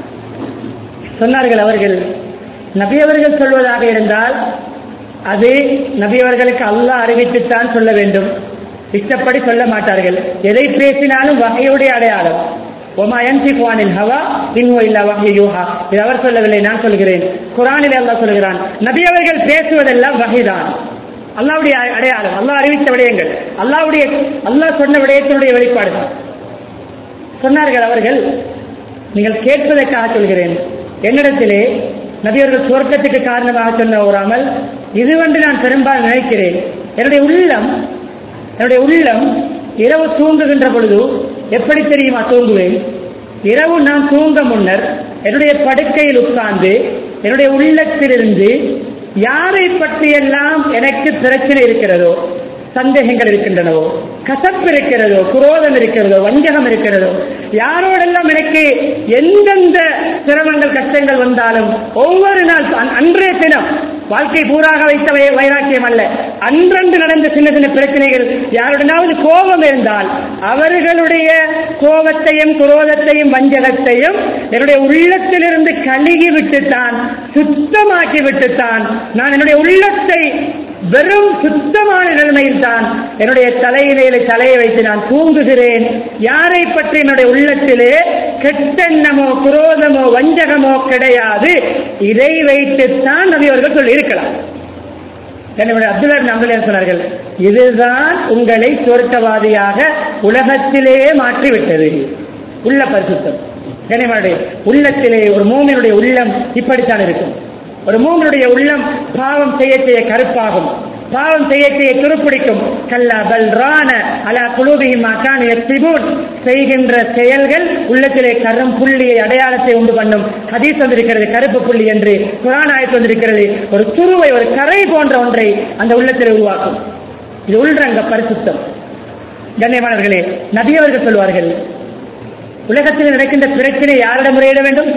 சொன்னார்கள் அவர்கள் நபி அவர்கள் சொல்வதாக இருந்தால் அது நபி அவர்களுக்கு அல்லாஹ் அறிவித்துத்தான் சொல்ல வேண்டும் இஷ்டப்படி சொல்ல மாட்டார்கள் எதை பேசினாலும் வகையுடைய அடையாளம் ஒமா யன்சிஃபுவானில் ஹவா இன்வோ இல்லா வஹி யூஹா இது அவர் சொல்லவில்லை நான் சொல்கிறேன் குரானில் அல்லாஹ் சொல்கிறான் நபி அவர்கள் பேசுவதெல்லாம் வகைதான் அல்லாவுடைய அடையாளம் அல்லாஹ் அறிவித்த விடயங்கள் அல்லாவுடைய அல்லாஹ் சொன்ன விடயத்தினுடைய வெளிப்பாடு சொன்னார்கள் அவர்கள் நீங்கள் கேட்பதற்காக சொல்கிறேன் என்னிடத்திலே நபியவர்கள் சுவர்க்கத்துக்கு காரணமாக சொன்ன ஒரு அமல் இது வந்து நான் பெரும்பாலும் நினைக்கிறேன் என்னுடைய உள்ளம் என்னுடைய உள்ளம் இரவு தூங்குகின்ற பொழுது எப்படி தெரியுமா தூங்குவேன் இரவு நான் தூங்க முன்னர் என்னுடைய படுக்கையில் உட்கார்ந்து என்னுடைய உள்ளத்திலிருந்து யாரை பற்றியெல்லாம் எனக்கு பிரச்சனை இருக்கிறதோ சந்தேகங்கள் இருக்கின்றனவோ கசப்பு இருக்கிறதோ குரோதம் இருக்கிறதோ வஞ்சகம் இருக்கிறதோ யாரோடெல்லாம் எனக்கு எந்தெந்த சிரமங்கள் கஷ்டங்கள் வந்தாலும் ஒவ்வொரு நாள் அன்- அன்றைய தினம் வாழ்க்கை பூராக வைத்த வை- வைராக்கியம் அல்ல அன்றன்று நடந்த சின்ன சின்ன பிரச்சனைகள் யாருடனாவது கோபம் இருந்தால் அவர்களுடைய கோபத்தையும் குரோதத்தையும் வஞ்சகத்தையும் என்னுடைய உள்ளத்திலிருந்து கழுகி விட்டுத்தான் சுத்தமாக்கி விட்டுத்தான் நான் என்னுடைய உள்ளத்தை வெறும் சுத்தமான நிலைமையில் தான் என்னுடைய தலையிலே தலையை வைத்து நான் தூங்குகிறேன் யாரை பற்றி என்னுடைய உள்ளத்திலே கெட்டெண்ணமோ குரோதமோ வஞ்சகமோ கிடையாது இதை வைத்துத்தான் நபி அவர்கள் சொல்லி இருக்கலாம் அப்துல்லா நம்பலையார் சொன்னார்கள் இதுதான் உங்களை சொர்க்கவாதியாக உலகத்திலேயே மாற்றிவிட்டது உள்ள பரிசுத்தம் கனிமனுடைய உள்ளத்திலே ஒரு மூமினுடைய உள்ளம் இப்படித்தான் இருக்கும் ஒரு மூமினுடைய உள்ளம் பாவம் செய்ய செய்ய கருப்பாகும் பாவம் செய்ய செய்ய துருப்பிடிக்கும் கல்லா பல்ரான அலா குலூபிஹிம் அகான் யக்திபூன் செய்கின்ற செயல்கள் உள்ளத்திலே கரம் புள்ளியை அடையாளத்தை உண்டு பண்ணும் ஹதீஸ் வந்திருக்கிறது கருப்பு புள்ளி என்று குரான் ஆயத்து வந்திருக்கிறது ஒரு துருவை ஒரு கரை போன்ற ஒன்றை அந்த உள்ளத்திலே உருவாக்கும் இது உள்ரங்க பரிசுத்தம் கண்ணியமானவர்களே நபி அவர்கள் சொல்வார்கள் உலகத்தில் நடக்கின்ற பிரச்சனை யாரிடம் முறையிட வேண்டும்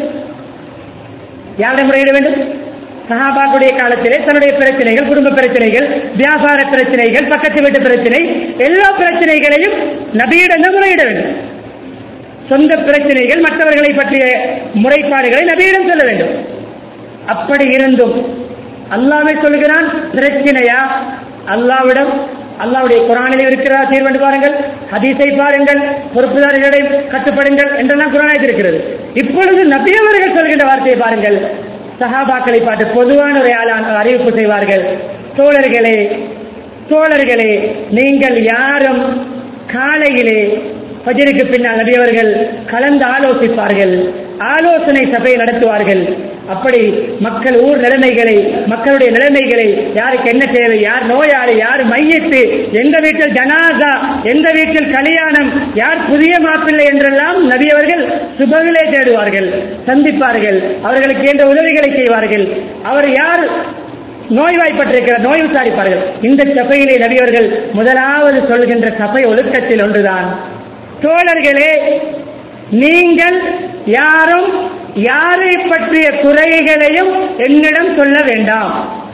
யாரிடம் முறையிட வேண்டும் சஹாபாக்குடைய காலத்திலே தன்னுடைய பிரச்சனைகள் குடும்ப பிரச்சனைகள் வியாபார பிரச்சனைகள் பக்கத்து வீட்டு பிரச்சனை எல்லா பிரச்சனைகளையும் நபியிடம் முறையிட வேண்டும் சொந்த பிரச்சனைகள் மற்றவர்களை பற்றிய முறைப்பாடுகளை நபியிடம் சொல்ல வேண்டும் அப்படி இருந்தும் அல்லாவே சொல்கிறான் பிரச்சனையா அல்லாவிடம் அல்லாவுடைய குரானில் இருக்கிறா தீர்வென்று பாருங்கள் ஹதீஸை பாருங்கள் பொறுப்புதாரிகளை கட்டுப்படுங்கள் என்றெல்லாம் குரானாய் இருக்கிறது இப்பொழுது நபியவர்கள் சொல்கின்ற வார்த்தையை பாருங்கள் சஹாபாக்களை பார்த்து பொதுவான ஒரு ஆளான அறிவிப்பு செய்வார்கள் தோழர்களே தோழர்களே நீங்கள் யாரும் காலையிலே பஜருக்கு பின்னால் நபியவர்கள் கலந்து ஆலோசிப்பார்கள் ஆலோசனை சபையை நடத்துவார்கள் அப்படி மக்கள் ஊர் நிலைமைகளை மக்களுடைய நிலைமைகளை யாருக்கு என்ன தேவை யார் நோயாளி யார் மையத்து எந்த வீட்டில் ஜனாசா எந்த வீட்டில் கல்யாணம் யார் புதிய மாப்பிள்ளை என்றெல்லாம் நபியவர்கள் சுபவிலே தேடுவார்கள் சந்திப்பார்கள் அவர்களுக்கு என்ற உதவிகளை செய்வார்கள் அவர் யார் நோய்வாய்ப்பட்டிருக்கிற நோய் விசாரிப்பார்கள் இந்த சபையிலே நபியவர்கள் முதலாவது சொல்கின்ற சபை ஒழுக்கத்தில் ஒன்றுதான் தோழர்களே நீங்கள் யாரும் யாரை பற்றிய குறைகளையும் என்னிடம் சொல்ல வேண்டாம்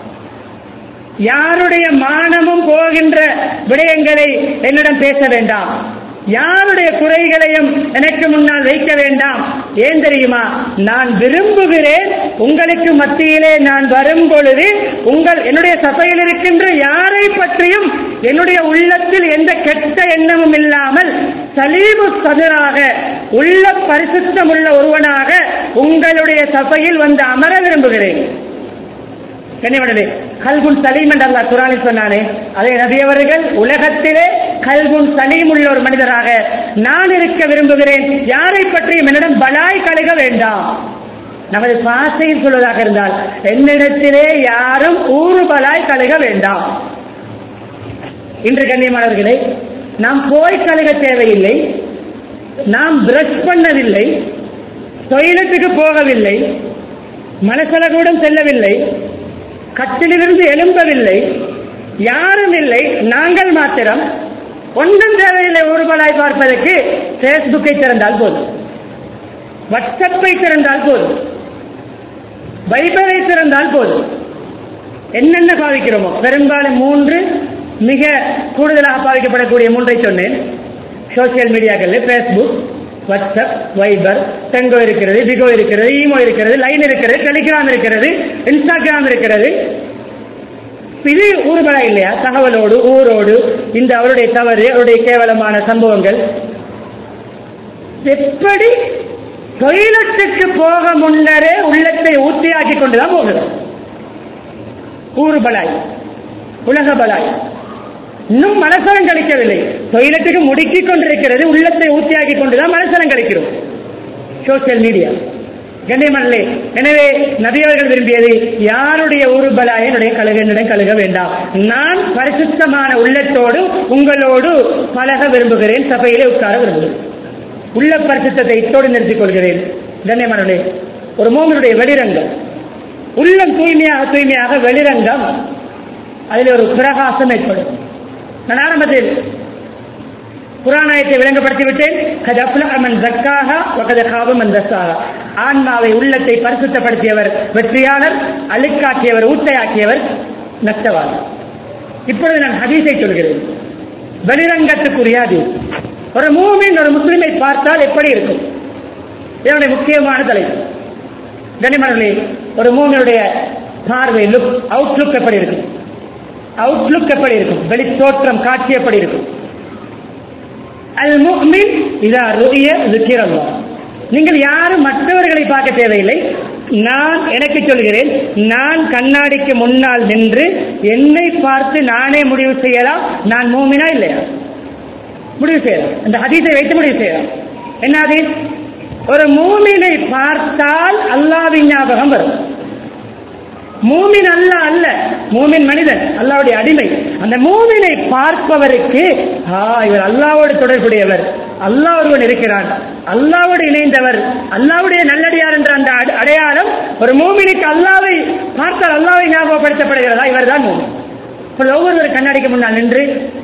யாருடைய மானமும் போகின்ற விடயங்களை என்னிடம் பேச வேண்டாம் யாருடைய குறைகளையும் எனக்கு முன்னால் வைக்க வேண்டாம் ஏன் தெரியுமா நான் விரும்புகிறேன் உங்களுக்கு மத்தியிலே நான் வரும் பொழுது உங்கள் என்னுடைய சபையில் இருக்கின்ற யாரை பற்றியும் என்னுடைய உள்ளத்தில் எந்த கெட்ட எண்ணமும் இல்லாமல் சலீபு சதுராக உள்ள பரிசுத்தம் உள்ள ஒருவனாக உங்களுடைய சபையில் வந்து அமர விரும்புகிறேன் கண்ணியவனே கல்குன் சலீம் என்று அல்லாஹ் குரானில் சொன்னானே அதை நபியவர்கள் உலகத்திலே கல்குன் சலீம் உள்ள ஒரு மனிதராக நான் இருக்க விரும்புகிறேன் யாரை பற்றியும் என்னிடம் பலாய் கழுக வேண்டாம் நமது பாசையில் சொல்வதாக இருந்தால் என்னிடத்திலே யாரும் ஊறு பலாய் கழுக வேண்டாம் இன்று கண்ணியமானவர்களே நாம் போய் கழுக தேவையில்லை நாம் பிரஷ் பண்ணதில்லை டொய்லெட்டுக்கு போகவில்லை மனசலகூடம் செல்லவில்லை கட்டிலிருந்து எழும்பவில்லை யாரும் இல்லை நாங்கள் மாத்திரம் ஒன்றும் தேவையில்லை ஒருவலாய் பார்ப்பதற்கு பேஸ்புக்கை திறந்தால் போதும் வாட்ஸ்அப்பை திறந்தால் போதும் பைபிளை திறந்தால் போதும் என்னென்ன பாவிக்கிறோமோ பெரும்பாலும் மூன்று மிக கூடுதலாக பாவிக்கப்படக்கூடிய மூன்றை சொன்னேன் சோசியல் மீடியாக்கள் ஃபேஸ்புக் வாட்ஸ்அப் வைபர் டெங்கோ இருக்கிறது பிகோ இருக்கிறது ஈமோ இருக்கிறது லைன் இருக்கிறது டெலிகிராம் இருக்கிறது இன்ஸ்டாகிராம் இருக்கிறது இது ஊர்வலா இல்லையா தகவலோடு ஊரோடு இந்த அவருடைய தவறு அவருடைய கேவலமான சம்பவங்கள் எப்படி டொய்லெட்டுக்கு போக முன்னரே உள்ளத்தை ஊத்தியாக்கி கொண்டுதான் போகிறோம் ஊர்பலாய் உலக பலாய் இன்னும் மனசலம் கழிக்கவில்லை டொய்லெட்டுக்கு முடுக்கிக் கொண்டிருக்கிறது உள்ளத்தை ஊத்தியாக்கி கொண்டுதான் மனசலம் கழிக்கிறோம் சோசியல் மீடியா கண்ணியமல்லே எனவே நபியவர்கள் விரும்பியது யாருடைய ஊர்பலாய் என்னுடைய கழுக என்னுடைய கழுக வேண்டாம் நான் பரிசுத்தமான உள்ளத்தோடு உங்களோடு பழக விரும்புகிறேன் சபையிலே உட்கார விரும்புகிறேன் உள்ள பரிசுத்தத்தை இத்தோடு நிறுத்திக் கொள்கிறேன் கண்ணியமானே ஒரு மோமனுடைய வெளிரங்கம் உள்ளம் தூய்மையாக தூய்மையாக வெளிரங்கம் அதில் ஒரு பிரகாசம் ஏற்படும் நான் ஆரம்பத்தில் புராணாயத்தை விளங்கப்படுத்தி விட்டேன் கதப்லமன் ஜக்காக வகத காபமன் தஸ்ஸாக ஆன்மாவை உள்ளத்தை பரிசுத்தப்படுத்தியவர் வெற்றியாளர் அழுக்காக்கியவர் ஊட்டையாக்கியவர் நஷ்டவாதி இப்பொழுது நான் ஹதீஸை சொல்கிறேன் வெளிரங்கத்துக்குரிய ஹதீஸ் ஒரு மூமின் ஒரு முஸ்லிமை பார்த்தால் எப்படி இருக்கும் இதனுடைய முக்கியமான தலைப்பு கனிமணர்களே ஒரு மூமினுடைய பார்வை லுக் அவுட்லுக் எப்படி இருக்கும் அவுட்லுக் எப்படி இருக்கும் வெளி தோற்றம் காட்சி எப்படி இருக்கும் அல் முஹ்மின் இதா ருய ذكر الله நீங்கள் யாரும் மற்றவர்களை பார்க்க தேவையில்லை நான் எனக்கு சொல்கிறேன் நான் கண்ணாடிக்கு முன்னால் நின்று என்னை பார்த்து நானே முடிவு செய்யலாம் நான் மூமினா இல்லையா முடிவு செய்யலாம் அந்த ஹதீஸை வைத்து முடிவு செய்யலாம் என்ன ஹதீஸ் ஒரு மூமினை பார்த்தால் அல்லாவின் ஞாபகம் வரும் மூமின் அல்ல அல்ல மூமின் மனிதன் அல்லாவுடைய அடிமை அந்த மூமினை பார்ப்பவருக்கு ஆ இவர் அல்லாவோடு தொடர்புடையவர் அல்லாஹ் ஒருவன் இருக்கிறான் அல்லாவோடு இணைந்தவர் அல்லாவுடைய நல்லடியார் என்ற அந்த அட- அடையாளம் ஒரு மூமினுக்கு அல்லாவை பார்த்தால் அல்லாவை ஞாபகப்படுத்தப்படுகிறதா இவர்தான் மூமின் இப்பொழுது ஒவ்வொருவர் கண்ணாடிக்கு முன்னால் நின்று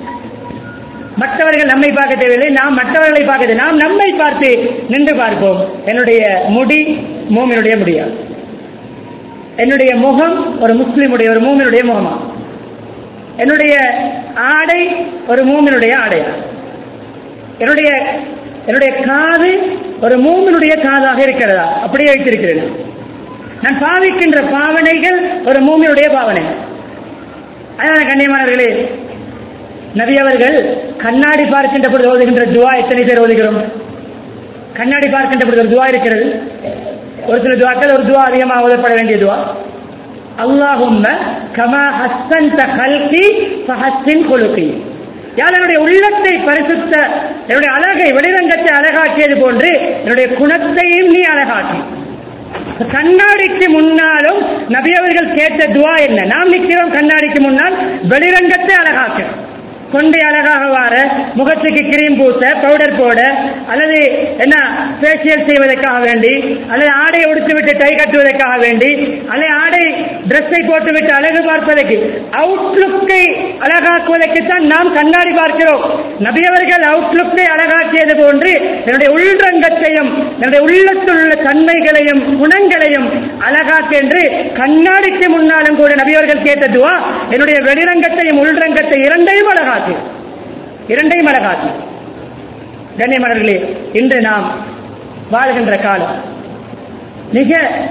மற்றவர்கள் நம்மை பார்க்க தேவையில்லை நாம் மற்றவர்களை பார்க்க தேவை- நாம் நம்மை பார்த்து நின்று பார்ப்போம் என்னுடைய முடி மூமினுடைய முடியா என்னுடைய முகம் ஒரு முஸ்லிமுடைய ஒரு மூமினுடைய முகமா என்னுடைய ஆடை ஒரு மூமினுடைய ஆடையா என்னுடைய என்னுடைய காது ஒரு மூமினுடைய காதாக இருக்கிறதா அப்படியே வைத்திருக்கிறேன் நான் பாவிக்கின்ற பாவனைகள் ஒரு மூமினுடைய பாவனை அதனால கண்ணியமானவர்களே நபி அவர்கள் கண்ணாடி பார்க்கின்ற பொழுது ஓதுகின்ற துவா எத்தனை பேர் ஓதுகிறோம் கண்ணாடி பார்க்கின்ற பொழுது ஒரு துவா இருக்கிறது ஒரு சில துவாக்கள் ஒரு துவா அதிகமாக ஓதப்பட வேண்டிய துவா அல்லாஹும்ம கமா ஹஸ்ஸன் கல்கி ஃபஹஸ்ஸின் குலுக்கி யார் என்னுடைய உள்ளத்தை பரிசுத்த என்னுடைய அழகை வெளிரங்கத்தை அழகாக்கியது போன்று என்னுடைய குணத்தையும் நீ அழகாக்கி கண்ணாடிக்கு முன்னாலும் நபி அவர்கள் கேட்ட துவா என்ன நாம் நிற்கிறோம் கண்ணாடிக்கு முன்னால் வெளிரங்கத்தை அழகாக்க கொண்டை அழகாக வார முகத்துக்கு கிரீம் பூச பவுடர் போட அல்லது என்ன ஃபேஷியல் செய்வதற்காக வேண்டி அல்லது ஆடை உடுத்து விட்டு டை கட்டுவதற்காக வேண்டி அல்லது ஆடை ட்ரெஸ்ஸை போட்டுவிட்டு அழகு பார்ப்பதற்கு அவுட்லுக்கை அழகாக்குவதற்குத்தான் நாம் கண்ணாடி பார்க்கிறோம் நபி அவர்கள் அவுட்லுக்கை அழகாக்கியது போன்று என்னுடைய உள்ரங்கத்தையும் என்னுடைய உள்ளத்தில் உள்ள தன்மைகளையும் குணங்களையும் அழகாக்க என்று கண்ணாடிக்கு முன்னாலும் கூட நபி அவர்கள் கேட்ட துவா என்னுடைய வெளிரங்கத்தையும் உள்ரங்கத்தை இரண்டையும் அழகாக்கு இரண்டையும் அழகாக்கு கண்ணியமலர்களே இன்று நாம் வாழ்கின்ற காலம் மிக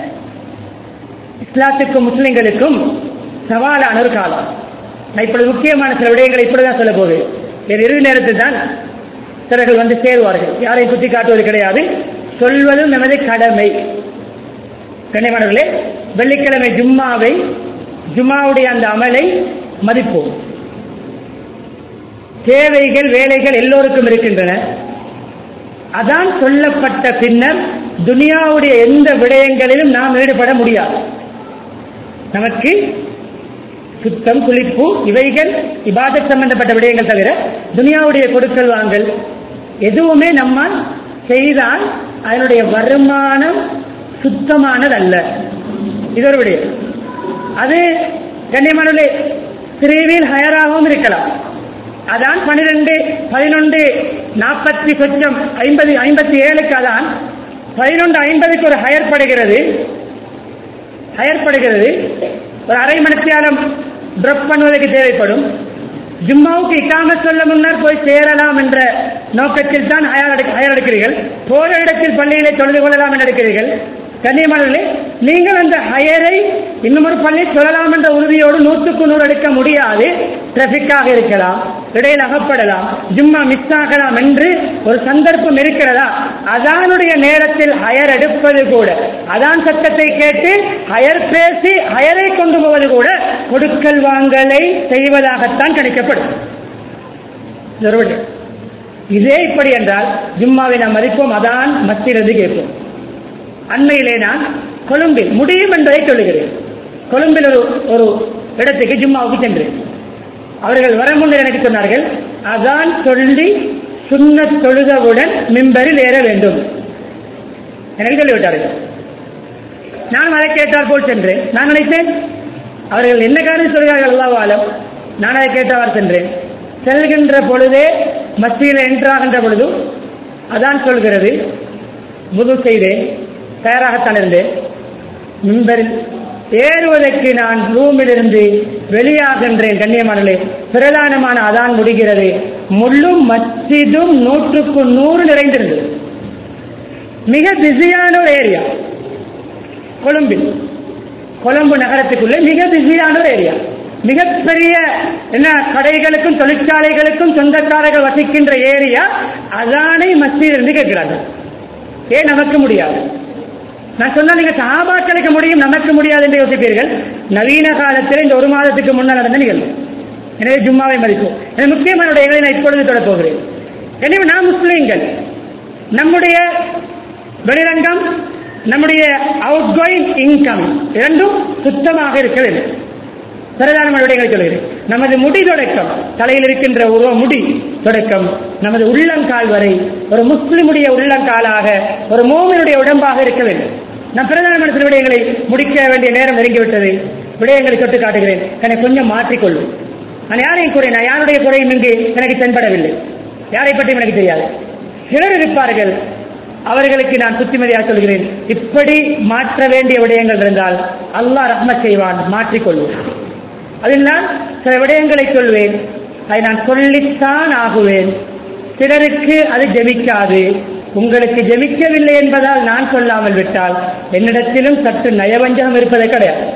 இஸ்லாத்துக்கும் முஸ்லிம்களுக்கும் சவாலான ஒரு காலம் நான் இப்பொழுது முக்கியமான சில விடயங்களை இப்படிதான் சொல்ல போகிறேன் வேறு இறுதி நேரத்தில் தான் சிலர்கள் வந்து சேருவார்கள் யாரையும் குத்தி காட்டுவது கிடையாது சொல்வதும் நமது கடமை கண்ணியமானவர்களே வெள்ளிக்கிழமை ஜும்மாவை ஜும்மாவுடைய அந்த அமலை மதிப்போம் தேவைகள் வேலைகள் எல்லோருக்கும் இருக்கின்றன அதான் சொல்லப்பட்ட பின்னர் துனியாவுடைய எந்த விடயங்களிலும் நாம் ஈடுபட முடியாது நமக்கு சுத்தம் குளிப்பு இவைகள் இபாதத் சம்பந்தப்பட்ட விடயங்கள் தவிர துனியாவுடைய கொடுக்கல் வாங்கல் எதுவுமே நம்மால் செய்தால் அதனுடைய வருமானம் சுத்தமானதல்ல இது ஒரு விடயம் அது கண்ணியமானே சிறுவில் ஹயராகவும் இருக்கலாம் அதான் பன்னிரெண்டு பதினொன்று நாற்பத்தி சொச்சம் ஐம்பது ஐம்பத்தி ஏழுக்கு அதான் பதினொன்று ஐம்பதுக்கு ஒரு ஹயர் படுகிறது ஹயர் படுகிறது ஒரு அரை மணித்தியாலம் ட்ரப் பண்ணுவதற்கு தேவைப்படும் ஜும்மாவுக்கு இக்காம சொல்ல முன்னர் போய் சேரலாம் என்ற நோக்கத்தில் தான் ஹயர் எடுக்க ஹயர் எடுக்கிறீர்கள் போற இடத்தில் பள்ளியிலே தொழுது கொள்ளலாம் என்று எடுக்கிறீர்கள் கண்ணியமானவர்களே நீங்கள் அந்த ஹயரை இன்னும் ஒரு பள்ளி சொல்லலாம் என்ற உறுதியோடு நூற்றுக்கு நூறு எடுக்க முடியாது டிராபிக்காக இருக்கலாம் இடையில் அகப்படலாம் ஜும்மா மிஸ் ஆகலாம் என்று ஒரு சந்தர்ப்பம் இருக்கிறதா அதானுடைய நேரத்தில் ஹயர் எடுப்பது கூட அதான் சத்தத்தை கேட்டு ஹயர் பேசி ஹயரை கொண்டு போவது கூட கொடுக்கல் வாங்கலை செய்வதாகத்தான் கணிக்கப்படும் இது ஒரு விடயம். இதே இப்படி என்றால் ஜும்மாவை நாம் மதிப்போம் அதான் மத்தியிலிருந்து கேட்போம் அண்மையிலே நான் கொழும்பில் முடியும் என்பதை சொல்லுகிறேன் கொழும்பில் ஒரு ஒரு இடத்துக்கு ஜும்மாவுக்கு சென்றேன் அவர்கள் வர முன்னர் எனக்கு சொன்னார்கள் அதான் சொல்லி சுண்ண தொழுதவுடன் மிம்பரில் ஏற வேண்டும் எனக்கு சொல்லிவிட்டார்கள் நான் அதை கேட்டால் போல் சென்றேன் நான் நினைத்தேன் அவர்கள் என்ன காரணம் சொல்கிறார்கள் அல்லாவாலம் நான் அதை கேட்டவாறு சென்றேன் செல்கின்ற பொழுதே மத்தியில் என்ட்ராகின்ற பொழுதும் அதான் சொல்கிறது புது செய்தேன் தயாராகத்தான் இருந்தேன் மிம்பரில் ஏறுவதற்கு நான் ரூமிலிருந்து வெளியாகின்றேன் கண்ணியமானே பிரதானமான அதான் முடிகிறது முழு மஸ்ஜிதும் நூற்றுக்கு நூறு நிறைந்திருந்தது மிக பிஸியான ஒரு ஏரியா கொழும்பில் கொழும்பு நகரத்துக்குள்ளே மிக பிஸியான ஒரு ஏரியா மிகப்பெரிய என்ன கடைகளுக்கும் தொழிற்சாலைகளுக்கும் சொந்தக்காரர்கள் வசிக்கின்ற ஏரியா அதானை மத்தியிலிருந்து கேட்கிறார்கள் ஏன் நமக்கு முடியாது நான் சொன்னா நீங்க சஹாபாக்களுக்கு முடியும் நமக்கு முடியாது என்று யோசிப்பீர்கள் நவீன காலத்தில் இந்த ஒரு மாதத்துக்கு முன்னால் நடந்த நிகழ்வு எனவே ஜும்மாவை மதிப்போம் எனவே முக்கியமான விடயங்களை நான் இப்பொழுது தொடர போகிறேன் எனவே நாம் முஸ்லீம்கள் நம்முடைய வெளிரங்கம் நம்முடைய அவுட் கோயிங் இன்கம் இரண்டும் சுத்தமாக இருக்க வேண்டும் பிரதான விடயங்களை சொல்கிறேன் நமது முடி தொடக்கம் தலையில் இருக்கின்ற ஒரு முடி தொடக்கம் நமது உள்ளங்கால் வரை ஒரு முஸ்லிமுடைய உள்ளங்காலாக ஒரு மோமினுடைய உடம்பாக இருக்க வேண்டும் நான் பிரதானமான சில விடயங்களை முடிக்க வேண்டிய நேரம் நெருங்கிவிட்டது விடயங்களை தொட்டு காட்டுகிறேன் என்னை கொஞ்சம் மாற்றிக்கொள்ளும் நான் யாரையும் குறை நான் யாருடைய குறையும் இங்கு எனக்கு தென்படவில்லை யாரை பற்றியும் எனக்கு தெரியாது சிலர் இருப்பார்கள் அவர்களுக்கு நான் புத்திமதியாக சொல்கிறேன் இப்படி மாற்ற வேண்டிய விடயங்கள் இருந்தால் அல்லாஹ் ரஹ்மத் செய்வான் மாற்றிக்கொள்வோம் அதில் நான் சில விடயங்களை சொல்வேன் அதை நான் சொல்லித்தான் ஆகுவேன் சிலருக்கு அது ஜெமிக்காது உங்களுக்கு ஜெமிக்கவில்லை என்பதால் நான் சொல்லாமல் விட்டால் என்னிடத்திலும் சற்று நயவஞ்சகம் இருப்பதே கிடையாது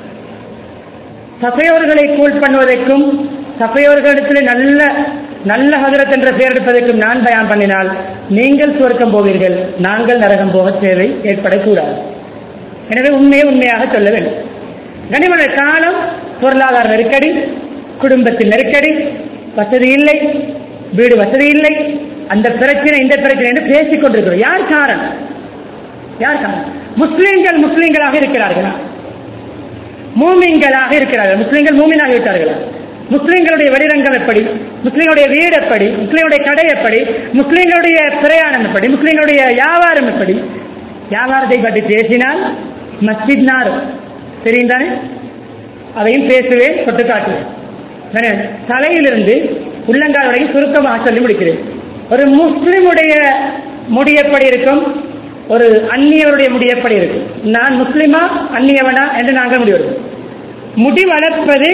சபையோர்களை கூல் பண்ணுவதற்கும் சபையோர்களிடத்தில் நல்ல நல்ல ஹதரத் என்ற பெயர் எடுப்பதற்கும் நான் பயான் பண்ணினால் நீங்கள் சுவர்க்கம் போவீர்கள் நாங்கள் நரகம் போக தேவை ஏற்படக்கூடாது எனவே உண்மையை உண்மையாக சொல்ல வேண்டும் கனிமன காலம் பொருளாதார நெருக்கடி குடும்பத்தில் நெருக்கடி வசதி இல்லை வீடு வசதி இல்லை அந்த பிரச்சனை இந்த பிரச்சனை என்று பேசிக் கொண்டிருக்கிறோம் யார் காரணம் யார் காரணம் முஸ்லீம்கள் முஸ்லீம்களாக இருக்கிறார்களா மூமின்களாக இருக்கிறார்கள் முஸ்லீம்கள் மூமினாக விட்டார்களா முஸ்லீம்களுடைய வெளிரங்கம் எப்படி முஸ்லீம்களுடைய வீடு எப்படி முஸ்லீம்களுடைய கடை எப்படி முஸ்லீம்களுடைய பிரயாணம் எப்படி முஸ்லீம்களுடைய வியாபாரம் எப்படி வியாபாரத்தை பற்றி பேசினால் மஸ்ஜித் நாரும் தெரியும் தானே அதையும் பேசுவேன் தொட்டு காட்டுவேன் தானே? தலையிலிருந்து உள்ளங்கால் வரைக்கும் சுருக்கமாக சொல்லி முடிக்கிறேன் ஒரு முஸ்லிமுடைய முடி எப்படி இருக்கும் ஒரு அந்நியவருடைய முடி எப்படி இருக்கும் நான் முஸ்லிமா அந்நியவனா என்று நாங்கள் முடிவெடுப்போம் முடி வளர்ப்பது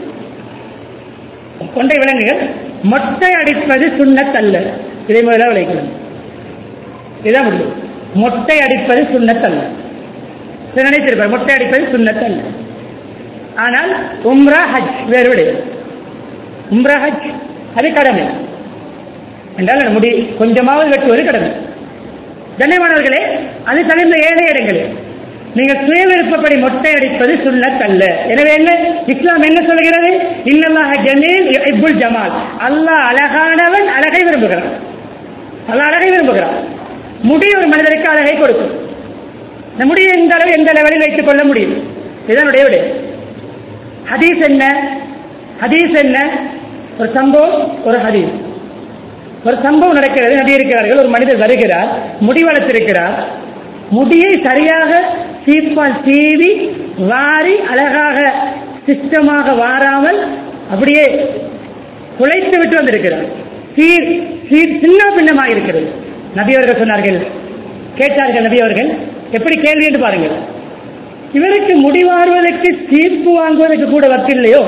கொண்டை விலங்குகள் மொட்டை அடிப்பது சுண்ணத்தல்ல இதை முதல்ல விளைக்கலாம் இதான் முடியும் மொட்டை அடிப்பது சுண்ணத்தல்ல இதை நினைத்திருப்பார் மொட்டை அடிப்பது சுண்ணத்தல்ல ஆனால் உம்ரா ஹஜ் வேறு விடையாது உம்ரா ஹஜ் அது கடமை என்றால் அந்த முடி கொஞ்சமாவது வெட்டுவது கடமை கண்ணியமானவர்களே அது தகுந்த ஏழை இடங்களே நீங்கள் சுய விருப்பப்படி மொட்டை அடிப்பது சுண்ணத்தல்ல எனவே என்ன இஸ்லாம் என்ன சொல்கிறது இன்னல்லாஹ ஜமீல் இப்புல் ஜமால் அல்லாஹ் அழகானவன் அழகை விரும்புகிறான் அல்லாஹ் அழகை விரும்புகிறான் முடி ஒரு மனிதருக்கு அழகை கொடுக்கும் இந்த முடியை எந்த அளவு எந்த லெவலில் வைத்துக் கொள்ள முடியும் இதனுடைய விட ஹதீஸ் என்ன ஹதீஸ் என்ன ஒரு சம்பவம் ஒரு ஹதீஸ் ஒரு சம்பவம் நடக்கிறது நபி இருக்கிறார்கள் ஒரு மனிதர் வருகிறார் முடி வளர்த்திருக்கிறார் முடியை சரியாக சீப்பால் சீவி வாரி அழகாக சிஸ்டமாக வாராமல் அப்படியே குலைத்து விட்டு வந்திருக்கிறார் சீர் சீர் சின்ன பின்னமாக இருக்கிறது நபி அவர்கள் சொன்னார்கள் கேட்டார்கள் நபி அவர்கள் எப்படி கேள்வி என்று பாருங்கள் இவருக்கு முடிவாறுவதற்கு தீர்ப்பு வாங்குவதற்கு கூட வக்கில்லையோ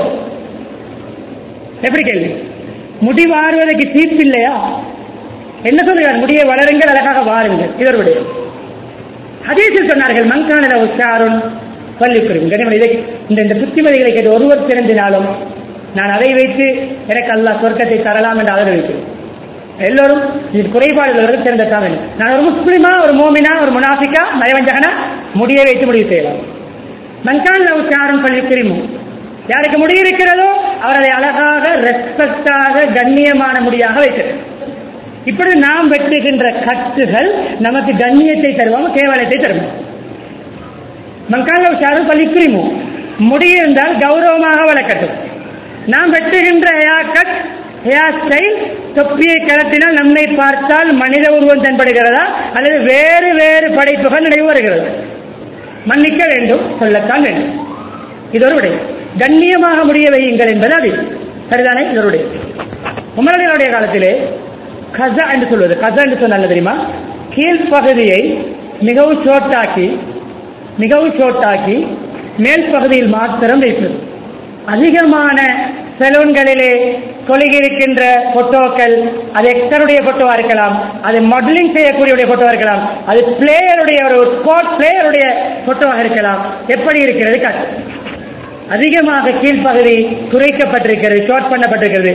எப்படி கேள்வி முடிவாறுவதற்கு தீர்ப்பு இல்லையா என்ன சொல்லுகிறார் முடியை வளருங்கள் அழகாக வாருங்கள் இதனுடைய ஹதீஸில் சொன்னார்கள் மங்கான உச்சாருன் பள்ளிக்குறிக்கும் கனிமன் இதை இந்த இந்த புத்திமதிகளை கேட்டு ஒருவர் திறந்தினாலும் நான் அதை வைத்து எனக்கு அல்லாஹ் சொர்க்கத்தை தரலாம் என்று ஆதரவிக்கிறேன் எல்லோரும் இது குறைபாடு உள்ளவர்கள் திறந்தத்தான் வேண்டும் நான் ஒரு முஸ்லிமா ஒரு மோமினா ஒரு முனாஃபிக்கா நயவஞ்சகனா முடியை வைத்து முடிவு செய்யலாம் மங்கான் உச்சாரம் பள்ளிக்குரிமும் யாருக்கு முடி இருக்கிறதோ அவர் அதை அழகாக ரெஸ்பெக்டாக கண்ணியமான முடியாக வைக்கிறார் இப்படி நாம் வெட்டுகின்ற கட்டுகள் நமக்கு கண்ணியத்தை தருவோம் கேவலத்தை தருவோம் மங்காங்க சாரும் பள்ளிக்குரிமோ முடி இருந்தால் கௌரவமாக வளர்க்கட்டும் நாம் வெட்டுகின்ற ஹேர் கட் ஹேர் ஸ்டைல் தொப்பியை கலத்தினால் நம்மை பார்த்தால் மனித உருவம் தென்படுகிறதா அல்லது வேறு வேறு படைப்புகள் நினைவு வருகிறது மன்னிக்க வேண்டும் சொல்லத்தான் வேண்டும் இது ஒரு விடை கண்ணியமாக முடிய வையுங்கள் என்பது அது சரிதானே இது ஒரு விடை உமரடிகளுடைய காலத்திலே கசா என்று சொல்வது கசா என்று சொன்னால் தெரியுமா கீழ்ப்பகுதியை மிகவும் சோட்டாக்கி மிகவும் சோட்டாக்கி மேல் பகுதியில் மாத்திரம் வைப்பது அதிகமான செலூன்களிலே கொழுகியிருக்கின்ற போட்டோக்கள் அது எக்டருடைய போட்டோவா இருக்கலாம் அது மாடலிங் செய்யக்கூடிய போட்டோவா இருக்கலாம் அது பிளேயருடைய ஒரு ஸ்போர்ட் பிளேயருடைய போட்டோவாக இருக்கலாம் எப்படி இருக்கிறது கட் அதிகமாக கீழ்ப்பகுதி குறைக்கப்பட்டிருக்கிறது ஷார்ட் பண்ணப்பட்டிருக்கிறது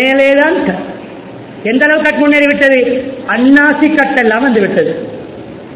மேலேதான் கட் எந்த அளவு கட் முன்னேறி விட்டது அன்னாசி கட் எல்லாம் வந்து விட்டது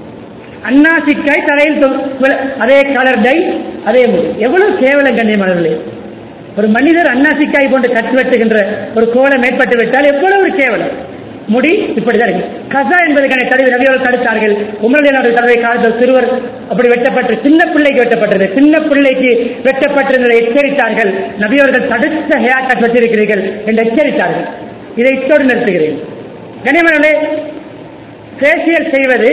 அன்னாசிக்காய் தலையில் தொ- விள- அதே கலர் டை அதே முடி எவ்வளவு கேவலம் கண்ணியமானவர்களே ஒரு மனிதர் அன்னாசிக்காய் போன்று கட்டு வெட்டுகின்ற ஒரு கோலம் ஏற்பட்டு விட்டால் எவ்வளவு ஒரு கேவலம் முடி இப்படிதான் இருக்கு கசா என்பதற்கான தலைவர் நபியோடு தடுத்தார்கள் உமருடைய நாடு தலைவை காலத்தில் சிறுவர் அப்படி வெட்டப்பட்டு சின்ன பிள்ளைக்கு வெட்டப்பட்டது சின்ன பிள்ளைக்கு வெட்டப்பட்டிருந்ததை எச்சரித்தார்கள் நபியவர்கள் தடுத்த ஹேர் கட் வச்சிருக்கிறீர்கள் என்று எச்சரித்தார்கள் இதை இத்தோடு நிறுத்துகிறேன் கனிமனே ஃபேஷியல் செய்வது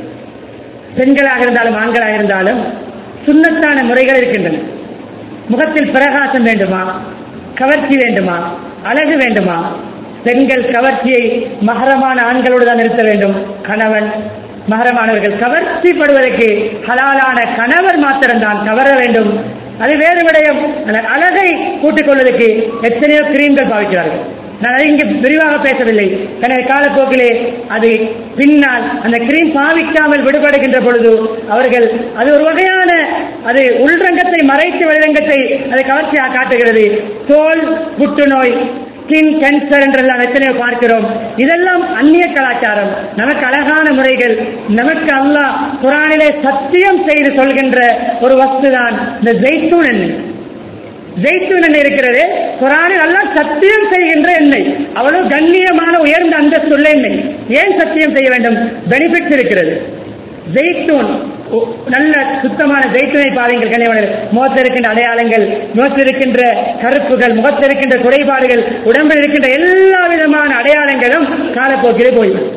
பெண்களாக இருந்தாலும் ஆண்களாக இருந்தாலும் சுண்ணத்தான முறைகள் இருக்கின்றன முகத்தில் பிரகாசம் வேண்டுமா கவர்ச்சி வேண்டுமா அழகு வேண்டுமா பெண்கள் கவர்ச்சியை மகரமான ஆண்களோடு தான் இருக்க வேண்டும் கணவன் மகரமானவர்கள் கவர்ச்சிப்படுவதற்கு ஹலாலான கணவர் மாத்திரம்தான் கவர வேண்டும் அது வேறு விடயம் ஆனால் அழகை கூட்டிக் கொள்வதற்கு எத்தனையோ கிரீம்கள் பாவிக்கிறார்கள் நான் அதை இங்கு விரிவாக பேசவில்லை எனவே காலப்போக்கிலே அது பின்னால் அந்த கிரீம் பாவிக்காமல் விடுபடுகின்ற பொழுது அவர்கள் அது ஒரு வகையான அது உள்ரங்கத்தை மறைத்து வெளிரங்கத்தை அதை கவர்ச்சியாக காட்டுகிறது தோல் புற்றுநோய் ஸ்கின் கேன்சர் என்றெல்லாம் எத்தனையோ பார்க்கிறோம் இதெல்லாம் அந்நிய கலாச்சாரம் நமக்கு அழகான முறைகள் நமக்கு அல்லாஹ் குரானிலே சத்தியம் செய்து சொல்கின்ற ஒரு வஸ்துதான் இந்த ஜெய்தூன் எண்ணெய் ஜெய்தூன் எண்ணெய் இருக்கிறது குரானில் அல்லாஹ் சத்தியம் செய்கின்ற எண்ணெய் அவ்வளவு கண்ணியமான உயர்ந்த அந்தஸ்துள்ள எண்ணெய் ஏன் சத்தியம் செய்ய வேண்டும் பெனிஃபிட்ஸ் இருக்கிறது ஜெய்தூன் உ- நல்ல சுத்தமான ஜெய்தூனை பாருங்கள் கனிவர்கள் முகத்தில் இருக்கின்ற அடையாளங்கள் முகத்தில் இருக்கின்ற கருப்புகள் முகத்தில் இருக்கின்ற குறைபாடுகள் உடம்பில் இருக்கின்ற எல்லா விதமான அடையாளங்களும் காலப்போக்கிலே போய்விடும்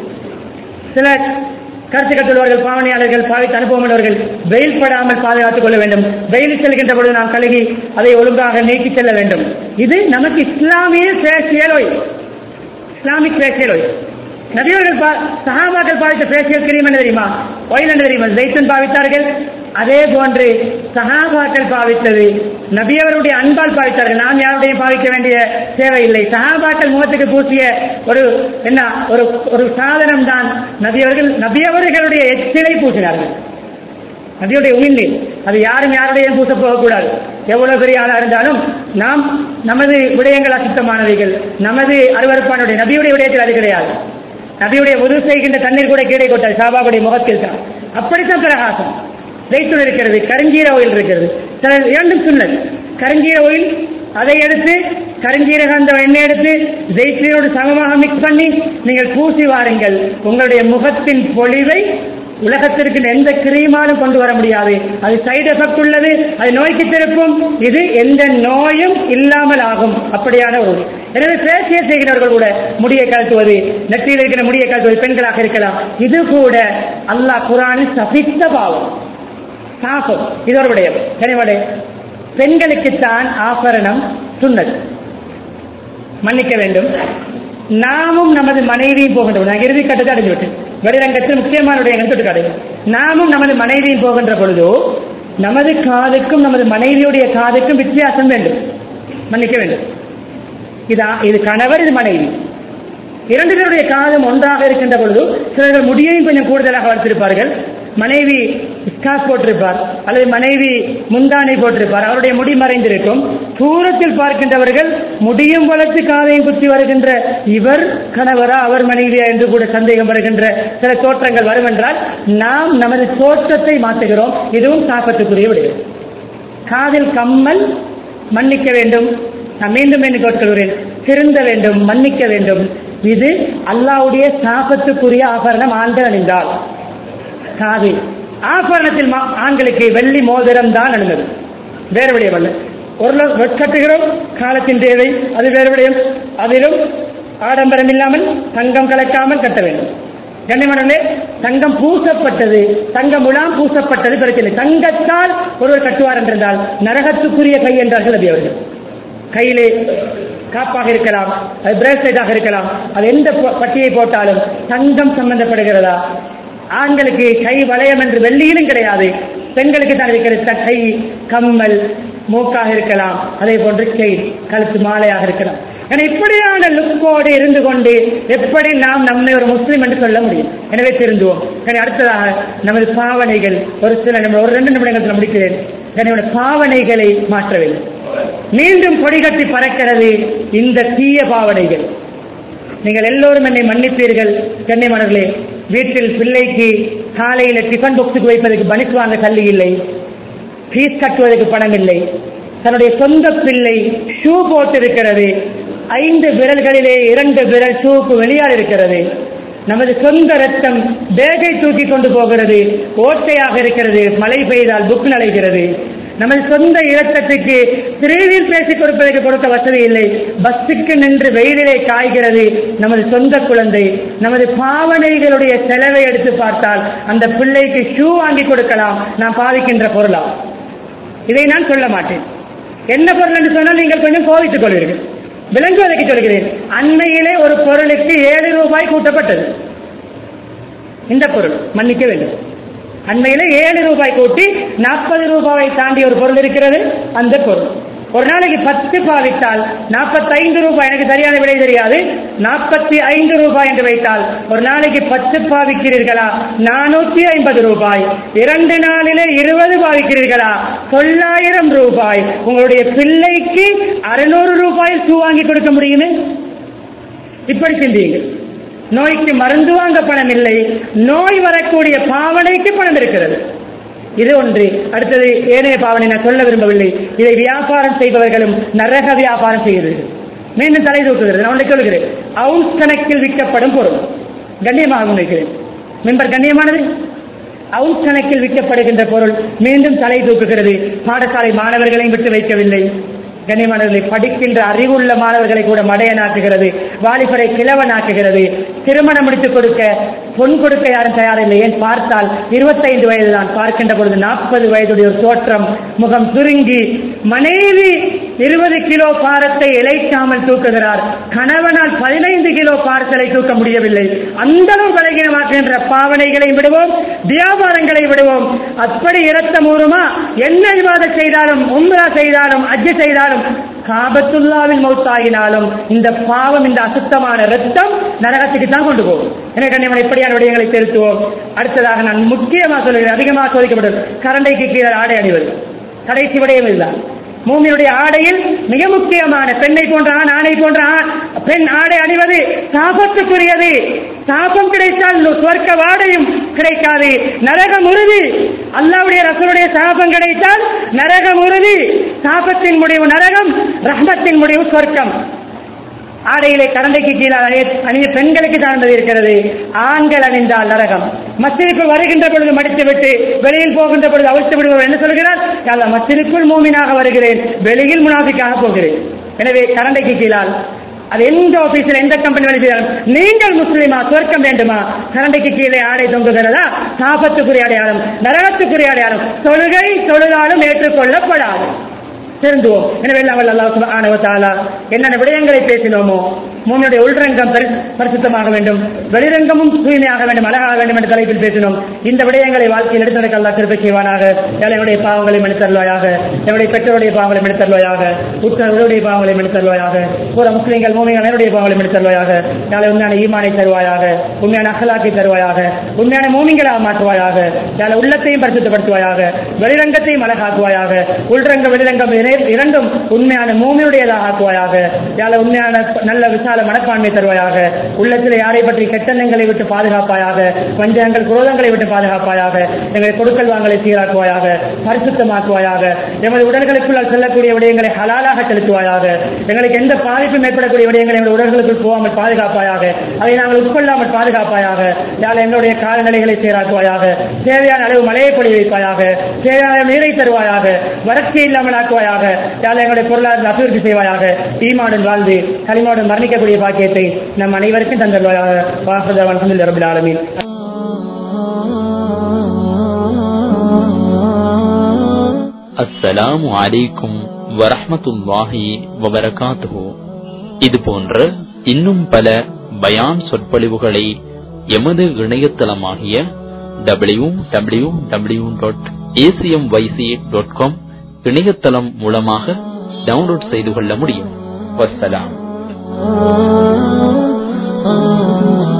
சில கருத்து கட்டுள்ளவர்கள் பாவனையாளர்கள் பாவித்து அனுபவம் உள்ளவர்கள் வெயில் படாமல் பாதுகாத்துக் கொள்ள வேண்டும் வெயில் செல்கின்ற பொழுது நாம் கழுகி அதை ஒழுங்காக நீக்கி செல்ல வேண்டும் இது நமக்கு இஸ்லாமிய facial why Islamic facial why நபியவர்கள் பா- சஹாபாக்கள் பாவித்த ஃபேஷியல் கிரீம் என்ன தெரியுமா ஒயில் என்ன தெரியுமா ஜெய்சன் பாவித்தார்கள் அதே போன்று சஹாபாக்கள் பாவித்தது நபியவருடைய அன்பால் பாவித்தார்கள் நாம் யாருடையும் பாவிக்க வேண்டிய தேவையில்லை சஹாபாக்கள் முகத்துக்கு பூசிய ஒரு என்ன ஒரு ஒரு சாதனம் தான் நபியவர்கள் நபியவர்களுடைய எச்சிலை பூசினார்கள் நபியுடைய உமிழ்நீர் அது யாரும் யாருடையும் பூச போகக்கூடாது எவ்வளவு பெரிய ஆளா இருந்தாலும் நாம் நமது விடயங்கள் அசுத்தமானவைகள் நமது அருவறுப்பானுடைய நபியுடைய விடயத்தில் அது கிடையாது நபியுடைய உதவி செய்கின்ற தண்ணீர் கூட கீழே கொட்டாது சாபாவுடைய முகத்தில் தான் அப்படித்தான் பிரகாசம் ஜெய்த்தூள் இருக்கிறது கருஞ்சீர ஓயில் இருக்கிறது சில இரண்டும் சொன்னது கருஞ்சீர ஓயில் அதை எடுத்து கருஞ்சீரக அந்த எண்ணெய் எடுத்து ஜெய்த்தூளோடு சமமாக மிக்ஸ் பண்ணி நீங்கள் பூசி வாருங்கள் உங்களுடைய முகத்தின் பொலிவை உலகத்திற்கு எந்த கிரீமாலும் கொண்டு வர முடியாது அது சைடு எஃபெக்ட் உள்ளது அது நோய்க்கு திருப்பும் இது எந்த நோயும் இல்லாமல் ஆகும் அப்படியான ஒரு எனவே பேசிய செய்கிறவர்கள் கூட முடியை கழட்டுவது நெற்றியில் இருக்கிற முடியை கழட்டுவது பெண்களாக இருக்கலாம் இது கூட அல்லாஹ் குரானில் சபித்த பாவம் சாபம் இது ஒரு விடயம் எனவே பெண்களுக்குத்தான் ஆபரணம் சுன்னத் மன்னிக்க வேண்டும் நாமும் நமது மனைவியும் போகின்ற நான் இறுதி கட்டத்தை அடைந்து விட்டேன் வெளிரங்கத்தில் முக்கியமான தொட்டு காடு நாமும் நமது மனைவியும் போகின்ற பொழுதோ நமது காதுக்கும் நமது மனைவியுடைய காதுக்கும் வித்தியாசம் வேண்டும் மன்னிக்க வேண்டும் இதா இது கணவர் இது மனைவி இரண்டு பேருடைய காதும் ஒன்றாக இருக்கின்ற பொழுது சிலர்கள் முடியையும் கொஞ்சம் கூடுதலாக வளர்த்திருப்பார்கள் மனைவி ஸ்கார்ஃப் போட்டிருப்பார் அல்லது மனைவி முந்தானை போட்டிருப்பார் அவருடைய முடி மறைந்திருக்கும் தூரத்தில் பார்க்கின்றவர்கள் முடியும் வளர்த்து காதையும் குத்தி வருகின்ற இவர் கணவரா அவர் மனைவியா என்று கூட சந்தேகம் வருகின்ற சில தோற்றங்கள் வரும் என்றால் நாம் நமது தோற்றத்தை மாற்றுகிறோம் இதுவும் சாப்பத்துக்குரிய விடுகிறோம் காதில் கம்மல் மன்னிக்க வேண்டும் நான் மீண்டும் மீண்டும் கேட்கிறேன் திருந்த வேண்டும் மன்னிக்க வேண்டும் இது அல்லாவுடைய சாபத்துக்குரிய ஆபரணம் ஆண்கள் அணிந்தால் காது ஆபரணத்தில் மா- ஆண்களுக்கு வெள்ளி மோதிரம் தான் அணிந்தது வேறு விடயம் அல்ல ஒரு கட்டுகிறோம் காலத்தின் தேவை அது வேறு விடயம் அதிலும் ஆடம்பரம் இல்லாமல் தங்கம் கலக்காமல் கட்ட வேண்டும் கண்ணிமணமே தங்கம் பூசப்பட்டது தங்கம் முலாம் பூசப்பட்டது பிரச்சனை தங்கத்தால் ஒருவர் கட்டுவார் என்றிருந்தால் நரகத்துக்குரிய கை என்றார்கள் நபி அவர்கள் கையிலே காப்பாக இருக்கலாம் அது பிரேஸ்லெட்டாக இருக்கலாம் அது எந்த ப- பட்டியை போட்டாலும் தங்கம் சம்பந்தப்படுகிறதா ஆண்களுக்கு கை வளையம் என்று வெள்ளியிலும் கிடையாது பெண்களுக்கு தான் இருக்கிறது த- கை கம்மல் மூக்காக இருக்கலாம் அதே போன்று செயின் கழுத்து மாலையாக இருக்கலாம் என இப்படியான லுக்கோடு இருந்து கொண்டு எப்படி நாம் நம்மை ஒரு முஸ்லீம் என்று சொல்ல முடியும் எனவே திருந்துவோம் எனவே அடுத்ததாக நமது பாவனைகள் ஒரு சில நிமிடம் ஒரு ரெண்டு நிமிடங்கள் முடிக்கிறேன் என்னோட பாவனைகளை மாற்ற வேண்டும் மீண்டும் கொடிகட்டி பறக்கிறது இந்த தீய பாவனைகள் நீங்கள் எல்லோரும் என்னை மன்னிப்பீர்கள் கண்ணியமானவர்களே வீட்டில் பிள்ளைக்கு காலையில டிஃபன் பாக்ஸுக்கு வைப்பதற்கு பனிக்கு வாங்க தள்ளி இல்லை ஃபீஸ் கட்டுவதற்கு பணம் இல்லை தன்னுடைய சொந்த பிள்ளை ஷூ போட்டிருக்கிறது ஐந்து விரல்களிலே இரண்டு விரல் ஷூக்கு வெளியால் இருக்கிறது நமது சொந்த ரத்தம் பேகை தூக்கி கொண்டு போகிறது ஓட்டையாக இருக்கிறது மழை பெய்தால் புக் நடைகிறது நமது சொந்த இரத்தத்துக்கு திரைவில் பேசிக் கொடுப்பதற்கு கொடுக்க வசதி இல்லை பஸ்ஸுக்கு நின்று வெயிலிலே காய்கிறது நமது சொந்த குழந்தை நமது பாவனைகளுடைய செலவை எடுத்து பார்த்தால் அந்த பிள்ளைக்கு ஷூ வாங்கி கொடுக்கலாம் நாம் பாவிக்கின்ற பொருளா இதை நான் சொல்ல மாட்டேன் என்ன பொருள் என்று சொன்னால் நீங்கள் கொஞ்சம் கோவித்துக் கொள்வீர்கள் விளங்குவதற்கு சொல்கிறேன் அண்மையிலே ஒரு பொருளுக்கு ஏழு ரூபாய் கூட்டப்பட்டது இந்த பொருள் மன்னிக்க வேண்டும் அண்மையில ஏழு ரூபாய் கூட்டி நாற்பது ரூபாயை தாண்டி ஒரு பொருள் இருக்கிறது அந்த பொருள் ஒரு நாளைக்கு பத்து பாவித்தால் நாற்பத்தைந்து ரூபாய் எனக்கு சரியான விலை தெரியாது நாற்பத்தி ஐந்து ரூபாய் என்று வைத்தால் ஒரு நாளைக்கு பத்து பாவிக்கிறீர்களா நானூத்தி ஐம்பது ரூபாய் இரண்டு நாளிலே இருபது பாவிக்கிறீர்களா தொள்ளாயிரம் ரூபாய் உங்களுடைய பிள்ளைக்கு அறுநூறு ரூபாய் ஷூ வாங்கி கொடுக்க முடியுமே இப்படி சிந்தியுங்கள் நோய்க்கு மருந்து வாங்க பணம் இல்லை நோய் வரக்கூடிய பாவனைக்கு பணம் இருக்கிறது இது ஒன்று அடுத்தது ஏனைய பாவனை நான் சொல்ல விரும்பவில்லை இதை வியாபாரம் செய்பவர்களும் நரக வியாபாரம் செய்கிறார்கள் மீண்டும் தலை தூக்குகிறது நான் ஒன்றை சொல்கிறேன் அவுன்ஸ் கணக்கில் விற்கப்படும் பொருள் கண்ணியமாக முன்வைக்கிறேன் மெம்பர் கண்ணியமானது அவுன்ஸ் கணக்கில் விற்கப்படுகின்ற பொருள் மீண்டும் தலை தூக்குகிறது பாடசாலை மாணவர்களையும் விட்டு வைக்கவில்லை கண்ணியமானவர்களை படிக்கின்ற அறிவுள்ள மாணவர்களை கூட மடையனாக்குகிறது வாலிபரை கிழவனாக்குகிறது திருமணம் முடித்துக் கொடுக்க பொன் கொடுக்க யாரும் தயாரில்லை ஏன் பார்த்தால் இருபத்தைந்து வயது தான் பார்க்கின்ற பொழுது நாற்பது வயதுடைய ஒரு தோற்றம் முகம் சுருங்கி மனைவி இருபது கிலோ பாரத்தை இழைக்காமல் தூக்குகிறார் கணவனால் பதினைந்து கிலோ பார்சலை தூக்க முடியவில்லை அந்த அளவு பலகீனமாக்குகின்ற பாவனைகளை விடுவோம் வியாபாரங்களை விடுவோம் அப்படி இரத்தம் ஊறுமா என்ன விவாதம் செய்தாலும் உம்ரா செய்தாலும் அஜ்ஜு செய்தாலும் காபத்துல்லாவில் மௌத்தாகினாலும் இந்த பாவம் இந்த அசுத்தமான ரத்தம் நரகத்துக்கு தான் கொண்டு போகும் எனவே கண்ணியமான இப்படியான விடயங்களை செலுத்துவோம் அடுத்ததாக நான் முக்கியமாக சொல்கிறேன் அதிகமாக சோதிக்கப்படும் கரண்டைக்கு கீழே ஆடை அணிவது கடைசி விடயம் இதுதான் மூமியுடைய ஆடையில் மிக முக்கியமான பெண்ணை போன்ற ஆண் ஆணை போன்ற ஆண் பெண் ஆடை அணிவது சாபத்துக்குரியது சாபம் கிடைத்தால் சொர்க்க வாடையும் கிடைக்காது நரகம் உறுதி அல்லாவுடைய ரசனுடைய சாபம் கிடைத்தால் நரகம் உறுதி சாபத்தின் முடிவு நரகம் ரஹ்மத்தின் முடிவு சொர்க்கம் ஆடையிலே கரண்டைக்கு கீழே அணிய அணிய பெண்களுக்கு சார்ந்தது இருக்கிறது ஆண்கள் அணிந்தால் நரகம் மஸ்திற்குள் வருகின்ற பொழுது மடித்து விட்டு வெளியில் போகின்ற பொழுது அவிழ்த்து விடுவோம் என்ன சொல்கிறார் அல்ல மஸ்திற்குள் மூமினாக வருகிறேன் வெளியில் முனாஃபிக்காக போகிறேன் எனவே கரண்டைக்கு கீழால் அது எந்த ஆபீஸில் எந்த கம்பெனி வேலை செய்தாலும் நீங்கள் முஸ்லிமா சொர்க்கம் வேண்டுமா கரண்டைக்கு கீழே ஆடை தொங்குகிறதா சாபத்துக்குரிய அடையாளம் நரகத்துக்குரிய அடையாளம் தொழுகை தொழுதாலும் ஏற்றுக்கொள்ளப்படாது திருந்துவோம் எனவே எல்லாம் வல்ல அல்லாஹ் சுப்ஹானஹு வ தஆலா என்னென்ன விடயங்களை பேசினோமோ மூமியுடைய உள்ரங்கம் பரி- பரிசுத்தமாக வேண்டும் வெளிரங்கமும் தூய்மையாக வேண்டும் அழகாக வேண்டும் என்ற தலைப்பில் பேசினோம் இந்த விடயங்களை வாழ்க்கையில் எடுத்து நடக்க அல்லாஹ் கிருபை செய்வானாக என்னுடைய பாவங்களை மன்னித்தருள்வாயாக என்னுடைய பெற்றோருடைய பாவங்களை மன்னித்தருள்வாயாக உற்றவருடைய பாவங்களை மன்னித்தருள்வாயாக பூர முஸ்லீம்கள் மூமிகள் என்னுடைய பாவங்களை மன்னித்தருள்வாயாக யாழை உண்மையான ஈமானை தருவாயாக உண்மையான அகலாக்கை தருவாயாக உண்மையான மூமிங்களாக மாற்றுவாயாக யாழை உள்ளத்தையும் பரிசுத்தப்படுத்துவாயாக வெளிரங்கத்தையும் அழகாக்குவாயாக உள்ரங்க வெளிரங்கம் இர- இரண்டும் உண்மையான மூமியுடையதாக ஆக்குவாயாக யாழை உண்மையான நல்ல விசால மனப்பான்மை தருவாயாக உள்ளத்தில் யாரை பற்றி கெட்டெண்ணங்களை விட்டு பாதுகாப்பாயாக வஞ்சகங்கள் குரோதங்களை விட்டு பாதுகாப்பாயாக எங்களை கொடுக்கல் வாங்கலை சீராக்குவாயாக பரிசுத்தமாக்குவாயாக எமது உடல்களுக்குள் செல்லக்கூடிய விடயங்களை ஹலாலாக செலுத்துவாயாக எங்களுக்கு எந்த பாதிப்பும் ஏற்படக்கூடிய விடயங்களை எங்கள் உடல்களுக்குள் போகாமல் பாதுகாப்பாயாக அதை நாங்கள் உட்கொள்ளாமல் பாதுகாப்பாயாக யாழ் எங்களுடைய கால்நிலைகளை சீராக்குவாயாக தேவையான அளவு மழையை பொழி வைப்பாயாக தேவையான நீரை தருவாயாக வறட்சி இல்லாமல் ஆக்குவாயாக யாழ் எங்களுடைய பொருளாதார அபிவிருத்தி செய்வாயாக ஈமாடன் வாழ்ந்து களிமாடன் மரணிக்கக்கூடிய பாக்கியத்தை நம் அனைவருக்கும் தந்தருவாயாக வாசதவன் அல்ஹம்துலில்லாஹி ரபில் ஆலமீன் அஸ்ஸலாமு அலைக்கும் வரஹ்மத்துல்லாஹி வபரகாத்துஹு இது போன்ற இன்னும் பல பயான் சொற்பொழிவுகளை எமது இணையதளமாகிய W W W dot ACM YC dot com இணையதளம் மூலமாக டவுன்லோட் செய்து கொள்ள முடியும் வஸ்ஸலாம் ah